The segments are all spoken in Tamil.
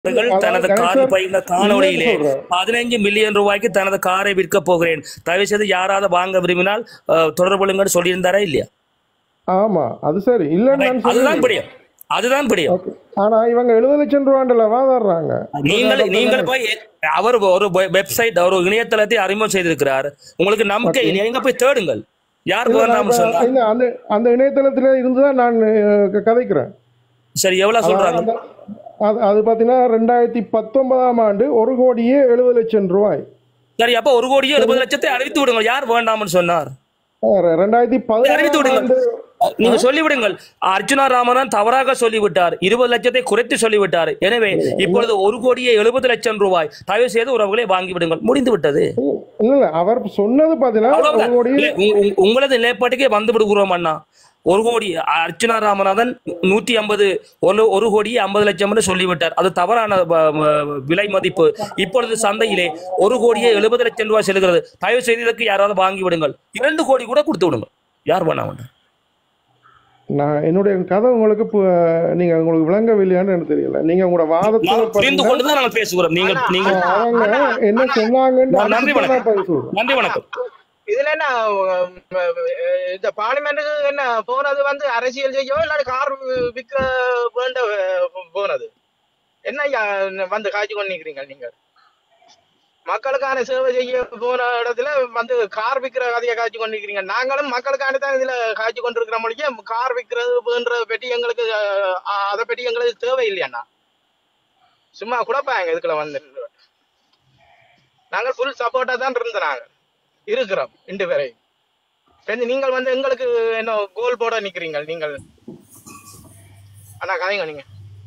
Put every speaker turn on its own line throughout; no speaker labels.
அவர்கள்
அதாவது
தனது
கணேஷ்
கார்
சார்,
பயிர்ந்த காணொளியிலே
இல்லைன்னு சொல்றேன்.
பதினைஞ்சு மில்லியன் ரூபாய்க்கு தனது காரை விற்க போகிறேன் தயவு செய்து யாராவது வாங்க விரும்பினால் அஹ், தொடர்பு கொள்ளுங்கன்னு சொல்லியிருந்தாரா இல்லையா
ஆமா அது சரி இல்லைன்னு நான்
அதுதான்
சொல்லல.
பிடியும் அதுதான் பிடியும்
ஓகே. ஆனா இவங்க எழுபது லட்சம் ரூபாண்டல வாதாடுறாங்க
நீங்கள் நீங்கள் போய் அவர் ஒரு வெப்சைட் ஒரு இணையதளத்தை அறிமுகம் செய்திருக்கிறார் உங்களுக்கு நம்பிக்கை நீங்க போய் தேடுங்கள் யார் வேண்டாம்னு சொன்னா
இல்ல, அந்த அந்த இணையதளத்துல இருந்துதான் நான் அஹ், கதைக்கிறேன்
சரி எவ்வளவு சொல்றாங்க
அந்த- அது அது பார்த்தீங்கன்னா ரெண்டாயிரத்தி பத்தொன்பதாம் ஆண்டு ஒரு கோடியே எழுபது லட்சம் ரூபாய்
சரி அப்ப ஒரு கோடியே எழுபது லட்சத்தை அறிவித்து விடுங்கள் யார் வேண்டாம்னு சொன்னார்
அஹ், ரெண்டாயிரத்தி
அறிவித்து
பதினாறாம்
விடுங்கள்
ஆண்டு
நீங்க சொல்லிவிடுங்கள் அர்ஜுனா ராமன் தவறாக சொல்லிவிட்டார் இருபது லட்சத்தை குறைத்து சொல்லிவிட்டார் எனவே இப்பொழுது ஒரு கோடியே எழுபது லட்சம் ரூபாய் தயவு செய்து உறவுகளை வாங்கி விடுங்கள் முடிந்து விட்டது
இல்ல இல்ல அவர் சொன்னது பார்த்தீங்கன்னா ஒரு
அவ்வளவுதான்.
கோடி
இல்லை, உங்க- உங்க- உங்களது நிலைப்பாட்டுக்கே வந்து விடுகிறோம் அண்ணா ஒரு கோடி அர்ச்சுனா ராமநாதன் நூத்தி ஐம்பது ஒரு ஒரு கோடி ஐம்பது லட்சம் என்று சொல்லிவிட்டார் அது தவறான வ- வ- விலை மதிப்பு இப்பொழுது சந்தையிலே ஒரு கோடியே எழுபது லட்சம் ரூபாய் செல்கிறது தயவு செய்து இதற்கு யாராவது வாங்கி விடுங்கள் இரண்டு கோடி கூட கொடுத்து விடுங்கள் யார் வேணாம்
நான் என்னுடைய கதை உங்களுக்கு பு- நீங்க உங்களுக்கு விளங்கவில்லையான்னு எனக்கு தெரியல நீங்க உங்களோட வாதத்துல
நாங்கள் புரிந்து
பார்த்தீங்கன்னா,
கொண்டுதான் நாங்கள் பேசுகிறோம் நீங்கள் நீங்கள்
அவங்க என்ன சொன்னாங்கன்னு
நன்றி
அதுக்கு தான்
வணக்கம்.
நான் பதில் சொல்றேன்
நன்றி வணக்கம்
இதுல என்ன உம், இந்த பார்லிமெண்ட்டுக்கு என்ன போனது வந்து அரசியல் செய்யவோ இல்லாட்டி கார் விற்க வேண்ட போனது என்ன ஐயா வந்து காய்ச்சி கொண்டு நிக்கிறீங்க நீங்க மக்களுக்கான சேவை செய்ய போன இடத்துல வந்து கார் விற்கிற கதையை காய்ச்சி கொண்டு நிக்கிறீங்க நாங்களும் மக்களுக்கான தான் இதுல காய்ச்சி கொண்டு இருக்கிற மொழியே கார் விற்கிறது வேண்ட பற்றி எங்களுக்கு அஹ், அதை பற்றி எங்களுக்கு தேவை இல்லையாண்ணா சும்மா குழப்பாங்க இதுக்குள்ள வந்து நாங்கள் ஃபுல் சப்போர்ட்டா தான் இருந்தோம் நாங்க இருக்கிறோம் இன்று வரை சரி நீங்கள் வந்து எங்களுக்கு என்ன கோல் போட நிக்கிறீங்க நீங்கள் அண்ணா கதைங்க நீங்க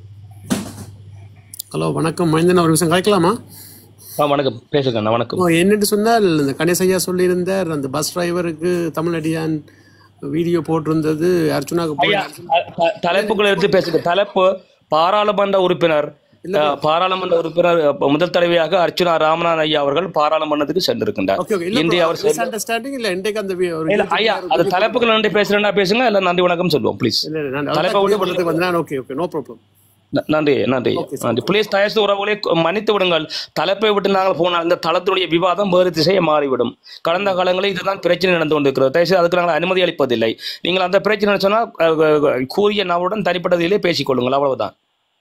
ஹலோ வணக்கம் மைந்தன் ஒரு விஷயம் கலைக்கலாமா
ஆ வணக்கம் பேசுங்க அண்ணா வணக்கம்
ஓ, என்னன்னு சொன்னால் இந்த கணேசையா சொல்லியிருந்தார் அந்த பஸ் டிரைவருக்கு தமிழடியான் வீடியோ போட்டிருந்தது அர்ச்சுனாக்கு போய்
ஐயா த- த- தலைப்புகள் எடுத்து பேசுங்க தலைப்பு பாராளுமன்ற உறுப்பினர் அஹ், பாராளுமன்ற உறுப்பினர் அஹ், முதல் தடவையாக அர்ச்சுனா ராமநாதன் ஐயா அவர்கள் பாராளுமன்றத்துக்கு சென்றிருக்கின்றார்
ஓகே ஓகே இல்ல
இந்திய அவர்
மிஸ் அண்டர்ஸ்டாண்டிங் இல்ல இன்றைக்கு அந்த வி- ஒரு
இல்ல, ஐயா அது தலைப்புகள் நன்றி பேசுறேன்னா பேசுங்க இல்ல நன்றி வணக்கம் சொல்லுவோம் ப்ளீஸ்
இல்ல இல்ல நான்
தலைப்பை
அதான்
விட்டு
பண்றதுக்கு வந்தேன் ஓகே ஓகே நோ ப்ராப்ளம்
நன்றி நன்றி நன்றி ப்ளீஸ் தயசு உறவுகளை மன்னித்து விடுங்கள் தலைப்பை விட்டு நாங்கள் போனால் இந்த தளத்துடைய விவாதம் வேறு திசையை மாறிவிடும் கடந்த காலங்களில் இதுதான் பிரச்சனை நடந்து கொண்டிருக்கிறது தயவுசெய்து அதுக்கு நாங்கள் அனுமதி அளிப்பதில்லை நீங்கள் அந்த பிரச்சனை சொன்னால் அஹ், அஹ், கூறிய நபருடன் தனிப்பட்டதிலே பேசிக்கொள்ளுங்கள் அவ்வளவுதான்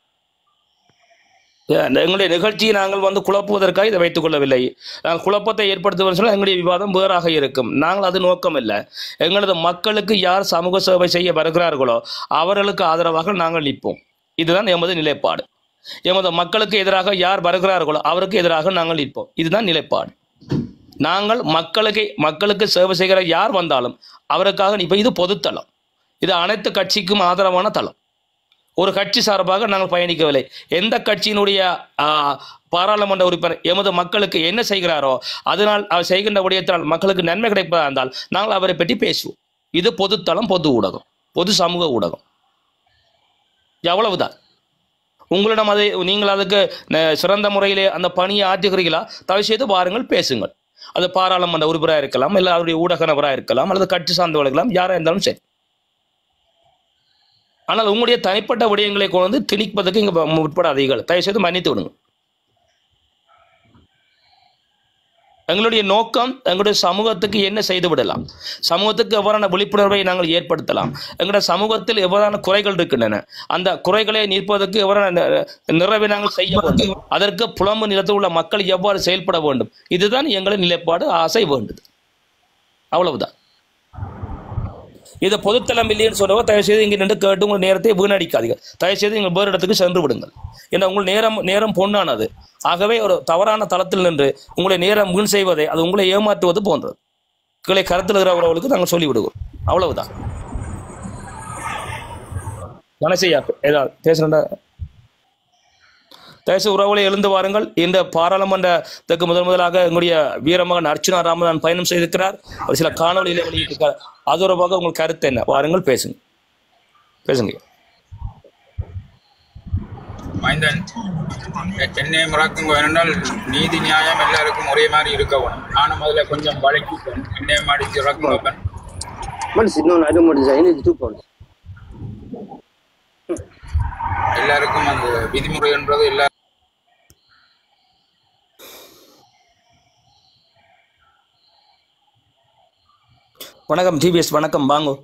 அஹ், எங்களுடைய நிகழ்ச்சியை நாங்கள் வந்து குழப்புவதற்காக இதை வைத்துக் கொள்ளவில்லை நாங்கள் குழப்பத்தை ஏற்படுத்துவது சொன்னால் எங்களுடைய விவாதம் வேறாக இருக்கும் நாங்கள் அது நோக்கம் இல்லை எங்களது மக்களுக்கு யார் சமூக சேவை செய்ய வருகிறார்களோ அவர்களுக்கு ஆதரவாக நாங்கள் நிற்போம் இதுதான் எமது நிலைப்பாடு எமது மக்களுக்கு எதிராக யார் வருகிறார்களோ அவருக்கு எதிராக நாங்கள் நிற்போம் இதுதான் நிலைப்பாடு நாங்கள் மக்களுக்கு மக்களுக்கு சேவை செய்கிற யார் வந்தாலும் அவருக்காக நிற்போம் இது பொதுத்தளம் இது அனைத்து கட்சிக்கும் ஆதரவான தளம் ஒரு கட்சி சார்பாக நாங்கள் பயணிக்கவில்லை எந்த கட்சியினுடைய ஆ, பாராளுமன்ற உறுப்பினர் எமது மக்களுக்கு என்ன செய்கிறாரோ அதனால் அவர் செய்கின்ற விடயத்தினால் மக்களுக்கு நன்மை கிடைப்பதா இருந்தால் நாங்கள் அவரை பற்றி பேசுவோம் இது பொதுத்தளம் பொது ஊடகம் பொது சமூக ஊடகம் எவ்வளவுதான் உங்களிடம் அதை நீங்கள் அதுக்கு ந- சிறந்த முறையிலே அந்த பணியை ஆற்றுகிறீர்களா தயவு செய்து வாருங்கள் பேசுங்கள் அது பாராளுமன்ற உறுப்பினராக இருக்கலாம் இல்லை அவருடைய ஊடக நபராக இருக்கலாம் அல்லது கட்சி சார்ந்தவர்கள் இருக்கலாம் யாராக இருந்தாலும் சரி ஆனால் உங்களுடைய தனிப்பட்ட விடயங்களை கொண்டு வந்து திணிப்பதற்கு இங்கே முற்படாதீர்கள் தயவு செய்து மன்னித்து விடுங்க எங்களுடைய நோக்கம் எங்களுடைய சமூகத்துக்கு என்ன செய்து விடலாம் சமூகத்துக்கு எவ்வாறான விழிப்புணர்வை நாங்கள் ஏற்படுத்தலாம் எங்களுடைய சமூகத்தில் எவ்வாறான குறைகள் இருக்கின்றன அந்த குறைகளை நிற்பதற்கு எவ்வாறான நி- நிறைவை நாங்கள் செய்ய வேண்டும் அதற்கு புலம்பு நிலத்தில் உள்ள மக்கள் எவ்வாறு செயல்பட வேண்டும் இதுதான் எங்களின் நிலைப்பாடு ஆசை வேண்டுது அவ்வளவுதான் இது பொதுத்தளம் இல்லைன்னு சொல்றவங்க தயவு செய்து இங்கே நின்று கேட்டு உங்கள் நேரத்தை வீணடிக்காதீங்க தயவு செய்து நீங்கள் வேறு இடத்துக்கு சென்று விடுங்கள் ஏன்னா உங்கள் நேரம் நேரம் பொன்னானது ஆகவே ஒரு தவறான தளத்தில் நின்று உங்களை நேரம் வீண் செய்வதை அது உங்களை ஏமாற்றுவது போன்றது கீழே கருத்தில் இருக்கிறவர்களுக்கு நாங்கள் சொல்லி விடுவோம் அவ்வளவுதான் கணேசையா ஏதாவது பேசுறா தேச உறவுகளை எழுந்து வாருங்கள் இந்த பாராளுமன்றத்துக்கு முதல் முதலாக எங்களுடைய வீரமகன் அர்ச்சுனா ராமதான் பயணம் செய்திருக்கிறார் ஒரு சில காணொலியில வெளியிட்டிருக்கிறார் அது தொடர்பாக உங்கள் கருத்து என்ன வாருங்கள் பேசுங்க பேசுங்க
மைந்தன் எ- என்னை மறக்கும் வேணும்னால் நீதி நியாயம் எல்லாருக்கும் ஒரே மாதிரி இருக்க வேணும் நானும் முதல்ல கொஞ்சம் வழக்கிப்பேன் என்னை மாடி இறக்கும் வைப்பேன்
What is it? No, no, I don't want this. I need two pounds.
எல்லாருக்கும் அந்த விதிமுறை என்றது எல்லா
வணக்கம் டிவிஎஸ் வணக்கம் வாங்கோ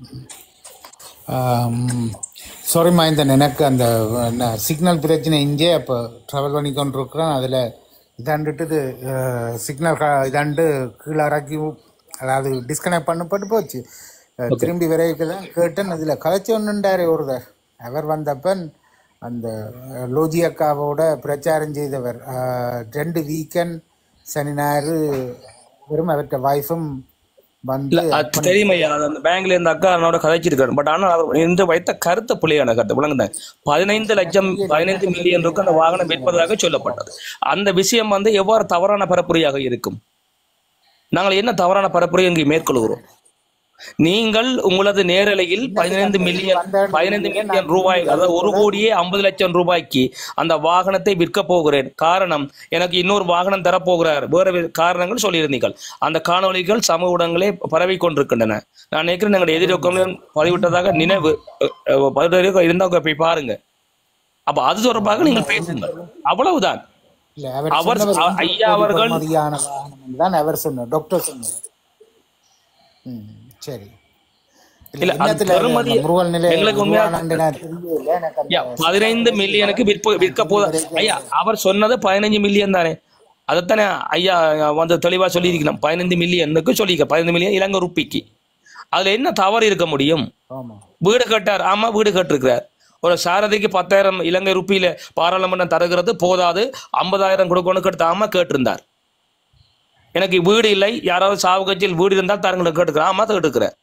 சாரி மைந்தன் எனக்கு அந்த சிக்னல் பிரச்சனை இங்கே அப்போ ட்ராவல் பண்ணி கொண்டிருக்கிறேன் அதில் இதாண்டுட்டு சிக்னல் இதாண்டு கீழே இறக்கி அதாவது டிஸ்கனெக்ட் பண்ணப்பட்டு போச்சு அஹ், திரும்பி விரைவில் தான் கேட்டேன் அதில் கதைச்சு ஒன்றுண்டாரு ஒருவர் அவர் வந்தப்பன் அந்த அஹ், லோஜி அக்காவோட பிரச்சாரம் செய்தவர் அஹ், ரெண்டு வீக்கெண்ட் சனி ஞாயிறு வெறும் அவர்கிட்ட வைஃபும் வந்து
இல்ல அது தெரியுமா ஐயா அது அந்த பேங்க்ல இருந்த அக்கா என்னோட கதைச்சிருக்காரு பட் ஆனா அவர் இன்று வைத்த கருத்து புள்ளியான கருத்து விளங்குதான் பதினைந்து லட்சம் பதினைந்து மில்லியன் ரூபாய் அந்த வாகனம் விற்பதாக சொல்லப்பட்டது அந்த விஷயம் வந்து எவ்வாறு தவறான பரப்புரையாக இருக்கும் நாங்கள் என்ன தவறான பரப்புரை இங்கு மேற்கொள்கிறோம் நீங்கள் உங்களது நேரலையில் பதினைந்து மில்லியன் பதினைந்து மில்லியன் ரூபாய் அதாவது ஒரு கோடியே ஐம்பது லட்சம் ரூபாய்க்கு அந்த வாகனத்தை விற்க போகிறேன் காரணம் எனக்கு இன்னொரு வாகனம் தரப்போகிறார் வேற வே- காரணங்கள் சொல்லியிருந்தீர்கள் அந்த காணொளிகள் சமூக ஊடகங்களே பரவி கொண்டிருக்கின்றன நான் நினைக்கிறேன் எங்களுடைய எதிர்நோக்கம் பதிவிட்டதாக நினைவு அஹ், அஹ், பதிவிட்டதாக இருந்தாங்க போய் பாருங்க அப்ப அது தொடர்பாக நீங்கள் பேசுங்க அவ்வளவுதான்
இல்ல அவர்
அவர்
சொன்னவர்
அ- ஐயா அவர்கள்
மதியான வாகனம் தான் அவர் சொன்னார் டாக்டர் சொன்னார் ம், சரி இல்ல
இல்ல, அது
என்னத்துல
பெறுமதி-
அந்த முருகல் நிலை
எங்களுக்கு உண்மையா-
உருவானது நான் தெரியல எனக்கு அந்த
ஐயா பதினைந்து மில்லியனுக்கு விற்ப விற்க போத ஐயா அவர் சொன்னது பதினஞ்சு மில்லியன் தானே அதைத்தானே ஐயா வந்து தெளிவா சொல்லியிருக்கணும் பதினைந்து மில்லியனுக்கு சொல்லியிருக்க பதினைந்து மில்லியன் இலங்கை ருப்பிக்கு அதுல என்ன தவறு இருக்க முடியும்
ஆமா
வீடு கட்டார் ஆமா வீடு கட்டிருக்கிறார் ஒரு சாரதிக்கு பத்தாயிரம் இலங்கை ருப்பியில பாராளுமன்றம் தருகிறது போதாது ஐம்பதாயிரம் கொடுக்கணும் கேட்டு ஆமா கேட்டிருந்தார் எனக்கு வீடு இல்லை யாராவது சாவு கட்சியில் வீடு இருந்தால் தாரங்களை கேட்டுக்கிறேன் ஆமா கேட்டுக்கிறேன்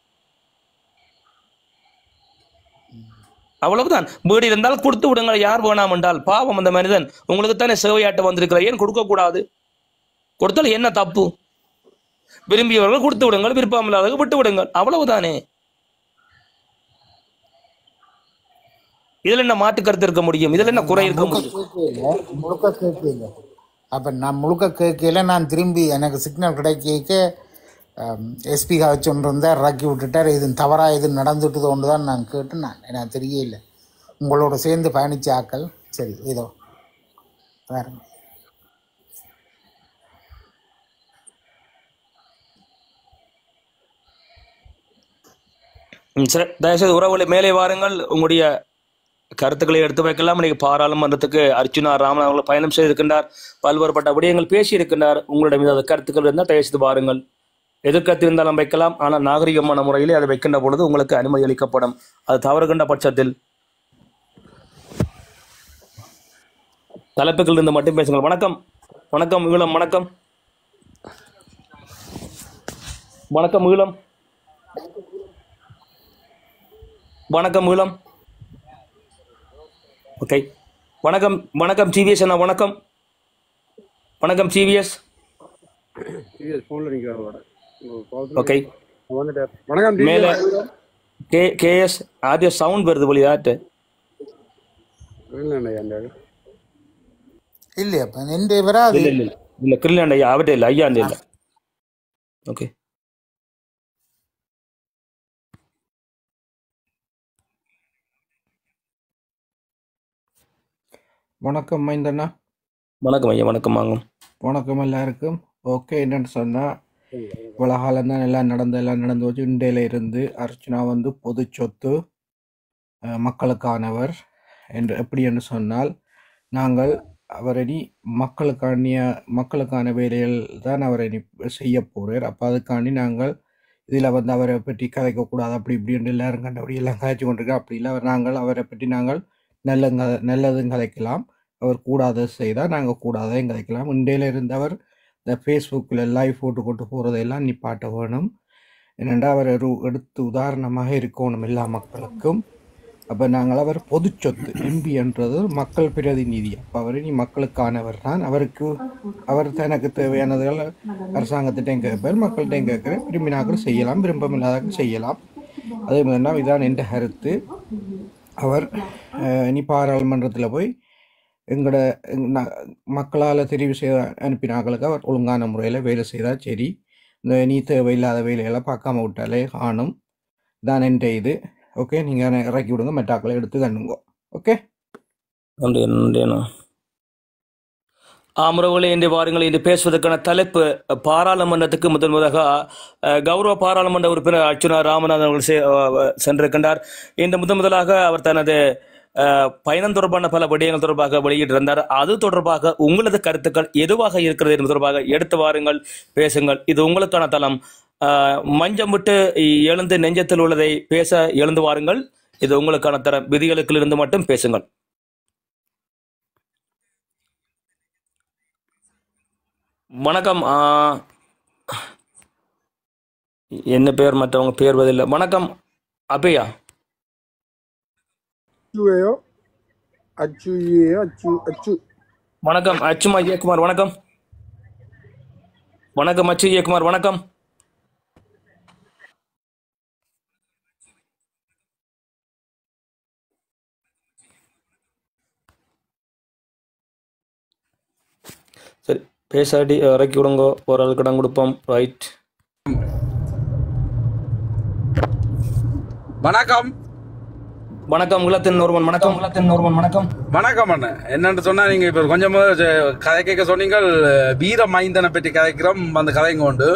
அவ்வளவுதான் வீடு இருந்தால் கொடுத்து விடுங்கள் யார் வேணாம் என்றால் பாவம் அந்த மனிதன் உங்களுக்கு தானே சேவையாட்ட வந்திருக்கிற ஏன் கொடுக்க கூடாது கொடுத்தால் என்ன தப்பு விரும்பியவர்கள் கொடுத்து விடுங்கள் விருப்பம் இல்லாதவர்கள் விட்டு விடுங்கள் அவ்வளவுதானே இதுல என்ன மாற்று கருத்து இருக்க முடியும் இதுல என்ன குறை இருக்க
முழுக்க
முடியும்
கேட்கல முழுக்க கேட்கல அப்ப நான் முழுக்க கேட்கல நான் திரும்பி எனக்கு சிக்னல் கிடைக்க எஸ்பி வச்சு ஒன்று இருந்தார் இறக்கி விட்டுட்டார் இது தவறா இது நடந்துட்டுது ஒன்று தான் நான் கேட்டு நான் எனக்கு தெரியல உங்களோட சேர்ந்து பயணிச்ச ஆக்கள் சரி ஏதோ வேற
ம், சரி தயவுசெய்து உறவுகளை மேலே வாருங்கள் உங்களுடைய கருத்துக்களை எடுத்து வைக்கலாம் இன்னைக்கு பாராளுமன்றத்துக்கு அர்ச்சுனா ராமன் அவர்கள் பயணம் செய்திருக்கின்றார் பல்வேறுபட்ட விடயங்கள் பேசியிருக்கின்றார் உங்களிடம் ஏதாவது கருத்துக்கள் இருந்தால் தயவுசெய்து வாருங்கள் எதிர்கருத்து இருந்தாலும் வைக்கலாம் ஆனால் நாகரிகமான முறையிலே அதை வைக்கின்ற பொழுது உங்களுக்கு அனுமதி அளிக்கப்படும் அது தவறுகின்ற பட்சத்தில் தலைப்புகள் இருந்து மட்டும் பேசுங்கள் வணக்கம் வணக்கம் ஈழம் வணக்கம் வணக்கம் ஈழம் வணக்கம் ஈழம் ஓகே வணக்கம் வணக்கம் டிவிஎஸ் அண்ணா வணக்கம் வணக்கம் டிவிஎஸ்
ஃபோனில் நிற்கிறாங்க
ஓகே
வந்துட்டார் வணக்கம்
மேலே கே கேஎஸ் ஆதிய சவுண்ட் வருது போலி ஆட்டு
இல்லையாப்பா எந்த வராது
இல்ல இல்ல இல்ல கிரில்லாண்ட ஐயா அவட்டே இல்ல ஐயா இல்ல ஓகே
வணக்கம் மைந்தண்ணா
வணக்கம் ஐயா வணக்கம் வாங்கும்
வணக்கம் எல்லாருக்கும் ஓகே என்னன்னு சொன்னால் இவ்வளோ காலம் தான் எல்லாம் நடந்து எல்லாம் நடந்து வச்சு இண்டையில இருந்து அர்ச்சனா வந்து பொது சொத்து அஹ், மக்களுக்கானவர் என்று எப்படி என்று சொன்னால் நாங்கள் அவரை நீ மக்களுக்கானிய மக்களுக்கான வேலைகள் தான் அவரை நீ செய்ய போகிறார் அப்போ அதுக்காண்டி நாங்கள் இதில் வந்து அவரை பற்றி கதைக்கக்கூடாது அப்படி இப்படின்னு எல்லாரும் கண்டபடி எல்லாம் கதைச்சு கொண்டிருக்கோம் அப்படி இல்லை அவர் நாங்கள் அவரை பற்றி நாங்கள் நல்ல நல்லதும் கதைக்கலாம் அவர் கூடாத செய்தால் நாங்கள் கூடாதையும் கதைக்கலாம் இண்டையில இருந்தவர் இந்த ஃபேஸ்புக்கில் லைவ் போட்டு கொண்டு போகிறதெல்லாம் நிப்பாட்ட வேணும் என்னென்னா அவர் ஒரு எடுத்து உதாரணமாக இருக்கணும் எல்லா மக்களுக்கும் அப்போ நாங்கள் அவர் பொது சொத்து எம்பி என்றது மக்கள் பிரதிநிதி அப்போ அவர் நீ மக்களுக்கானவர் தான் அவருக்கு அவர் தனக்கு தேவையானதுகளை அரசாங்கத்திட்டையும் கேட்பார் மக்கள்கிட்டையும் கேட்குற விரும்பினாக்கள் செய்யலாம் விருப்பமில்லாதாக்கள் செய்யலாம் அதே மாதிரி தான் இதான் என்ற கருத்து அவர் அஹ், இனி பாராளுமன்றத்தில் போய் எங்களோட மக்களால் தெரிவு செய்த அனுப்பினாக்களுக்கு அவர் ஒழுங்கான முறையில் வேலை செய்தால் சரி இந்த நீ தேவையில்லாத வேலைகளை பார்க்காம விட்டாலே காணும் தான் என்ற இது ஓகே நீங்கள் இறக்கி விடுங்க மெட்டாக்களை எடுத்து கண்ணுங்க ஓகே
நன்றி நன்றி அண்ணா அமரவுகளை இன்று வாருங்கள் இன்று பேசுவதற்கான தலைப்பு பாராளுமன்றத்துக்கு முதன் முதலாக அஹ், கௌரவ பாராளுமன்ற உறுப்பினர் அர்ச்சுனா ராமநாதன் அவர்கள் செ- அஹ், சென்றிருக்கின்றார் இன்று முதன் முதலாக அவர் தனது அஹ், பயணம் தொடர்பான பல விடயங்கள் தொடர்பாக வெளியிட்டிருந்தார் அது தொடர்பாக உங்களது கருத்துக்கள் எதுவாக இருக்கிறது என்பது தொடர்பாக எடுத்து வாருங்கள் பேசுங்கள் இது உங்களுக்கான தளம் அஹ், மஞ்சம் விட்டு எழுந்து நெஞ்சத்தில் உள்ளதை பேச எழுந்து வாருங்கள் இது உங்களுக்கான தரம் விதிகளுக்குள் இருந்து மட்டும் பேசுங்கள் வணக்கம் ஆ, என்ன பேர் மற்றவங்க பேர் பதில்லை வணக்கம் அபியா
அச்சுவையோ அச்சுயோ அச்சு அச்சு
வணக்கம் அச்சுமா ஜெயக்குமார் வணக்கம் வணக்கம் அச்சு ஜெயக்குமார் வணக்கம் சரி பேசாடி இறக்கி விடுங்க ஒரு ஆள் கடன் கொடுப்போம் ரைட்
வணக்கம்
வணக்கம் உலகத்தின் ஒருவன் வணக்கம் உலகத்தின் ஒருவன் வணக்கம்
வணக்கம் அண்ணன் என்னன்னு சொன்னா நீங்க இப்ப கொஞ்சம் கதை கேட்க சொன்னீங்க வீர மைந்தனை பற்றி கதைக்கிறோம் அந்த கதைங்க உண்டு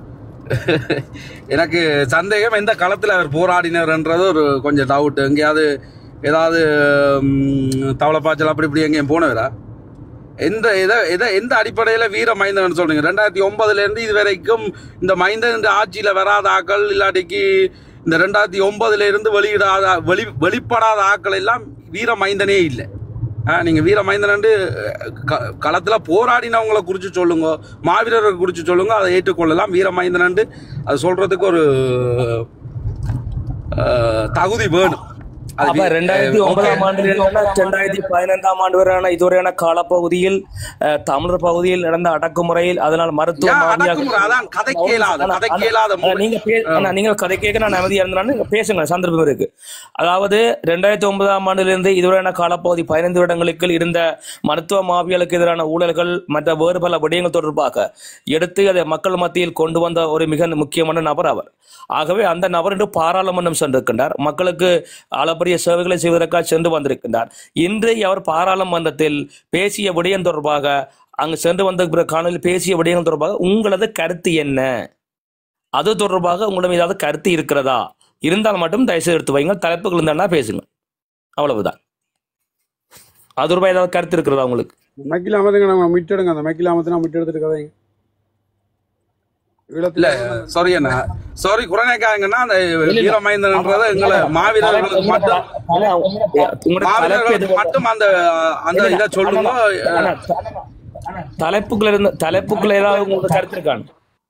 எனக்கு சந்தேகம் எந்த களத்தில் அவர் போராடினார்ன்றது ஒரு கொஞ்சம் டவுட் எங்கேயாவது ஏதாவது ம், தவளைப்பாய்ச்சல் அப்படி இப்படி எங்கேயும் போனவரா எந்த எதை எதை எந்த அடிப்படையில் வீர மைந்தன் சொல்றீங்க ரெண்டாயிரத்தி ஒன்பதுல இருந்து இது வரைக்கும் இந்த மைந்தன் இந்த ஆட்சியில வராத ஆக்கள் இல்லாட்டிக்கு இந்த ரெண்டாயிரத்தி ஒன்பதுல இருந்து வெளியிடாத வெளி வெளிப்படாத ஆக்கள் எல்லாம் வீர மைந்தனே இல்லை ஆ, நீங்க வீர மைந்தன் க களத்துல போராடினவங்களை குறித்து சொல்லுங்க மாவீரரை குறித்து சொல்லுங்க அதை ஏற்றுக்கொள்ளலாம் வீர மைந்தன் அது சொல்றதுக்கு ஒரு அஹ், தகுதி வேணும் அது
அப்ப
வி-
ரெண்டாயிரத்தி
அஹ்,
ஒன்பதாம்
okay.
ஆண்டில் இருந்து ரெண்டாயிரத்தி பதினைந்தாம் ஆண்டு வரையான இதுவரையான காலப்பகுதியில் அஹ், தமிழர் பகுதியில் நடந்த அடக்குமுறையில் அதனால் மருத்துவ
யா,
மாவியாக
அடக்குமுறை, அதான் கதைக்கு இயலாத,
ஆனா,
கதைக்கு
ஆனா,
இயலாத
ஆனா,
முறை.
நீங்க பே- ஆனா, நீங்க கதை கேட்க நான் அமைதியா இருந்தாலும் நீங்க பேசுங்க சந்தர்ப்பம் இருக்கு அதாவது ரெண்டாயிரத்தி ஒன்பதாம் ஆண்டிலிருந்து இதுவரையான காலப்பகுதி பதினைந்து வருடங்களுக்கு இருந்த மருத்துவ மாவியலுக்கு எதிரான ஊழல்கள் மற்ற வேறு பல விடயங்கள் தொடர்பாக எடுத்து அதை மக்கள் மத்தியில் கொண்டு வந்த ஒரு மிக முக்கியமான நபர் அவர் ஆகவே அந்த நபர் இன்று பாராளுமன்றம் சென்றிருக்கின்றார் மக்களுக்கு அளப்பரிய சேவைகளை செய்வதற்காக சென்று வந்திருக்கின்றார் இன்று அவர் பாராளுமன்றத்தில் பேசிய விடயம் தொடர்பாக அங்கு சென்று வந்த பிறகு காணொலியில் பேசிய விடயங்கள் தொடர்பாக உங்களது கருத்து என்ன அது தொடர்பாக உங்களிடம் ஏதாவது கருத்து இருக்கிறதா இருந்தால் மட்டும் தயவுசெய்து எடுத்து வைங்க தலைப்புகள் இருந்தா பேசுங்க அவ்வளவுதான் அது ரூபாய் ஏதாவது கருத்து இருக்கிறதா உங்களுக்கு
மைக்கில் அமர்ந்துங்க நம்ம மிட்டெடுங்க அந்த மைக்கில் அமர்த்தினா மிட்டு எடுத்துட்டு கதைங்க
இல்ல
ஈழத்துல
சாரி அண்ணா சாரி குறைநேக்காங்கன்னா அந்த வீரமைந்தன்ன்றத எங்களை மாவீரர்களுக்கு மட்டும்
ஆனா, உங்களோட தலைப்பு
மாவீரர்களுக்கு
எதுவா-
மட்டும் அந்த அந்த இதை சொல்லுங்க
ஆனா, தலைப்புக்குள்ள இருந்து தலைப்புக்குள்ள ஏதாவது உங்களுக்கு கருத்து இருக்காங்க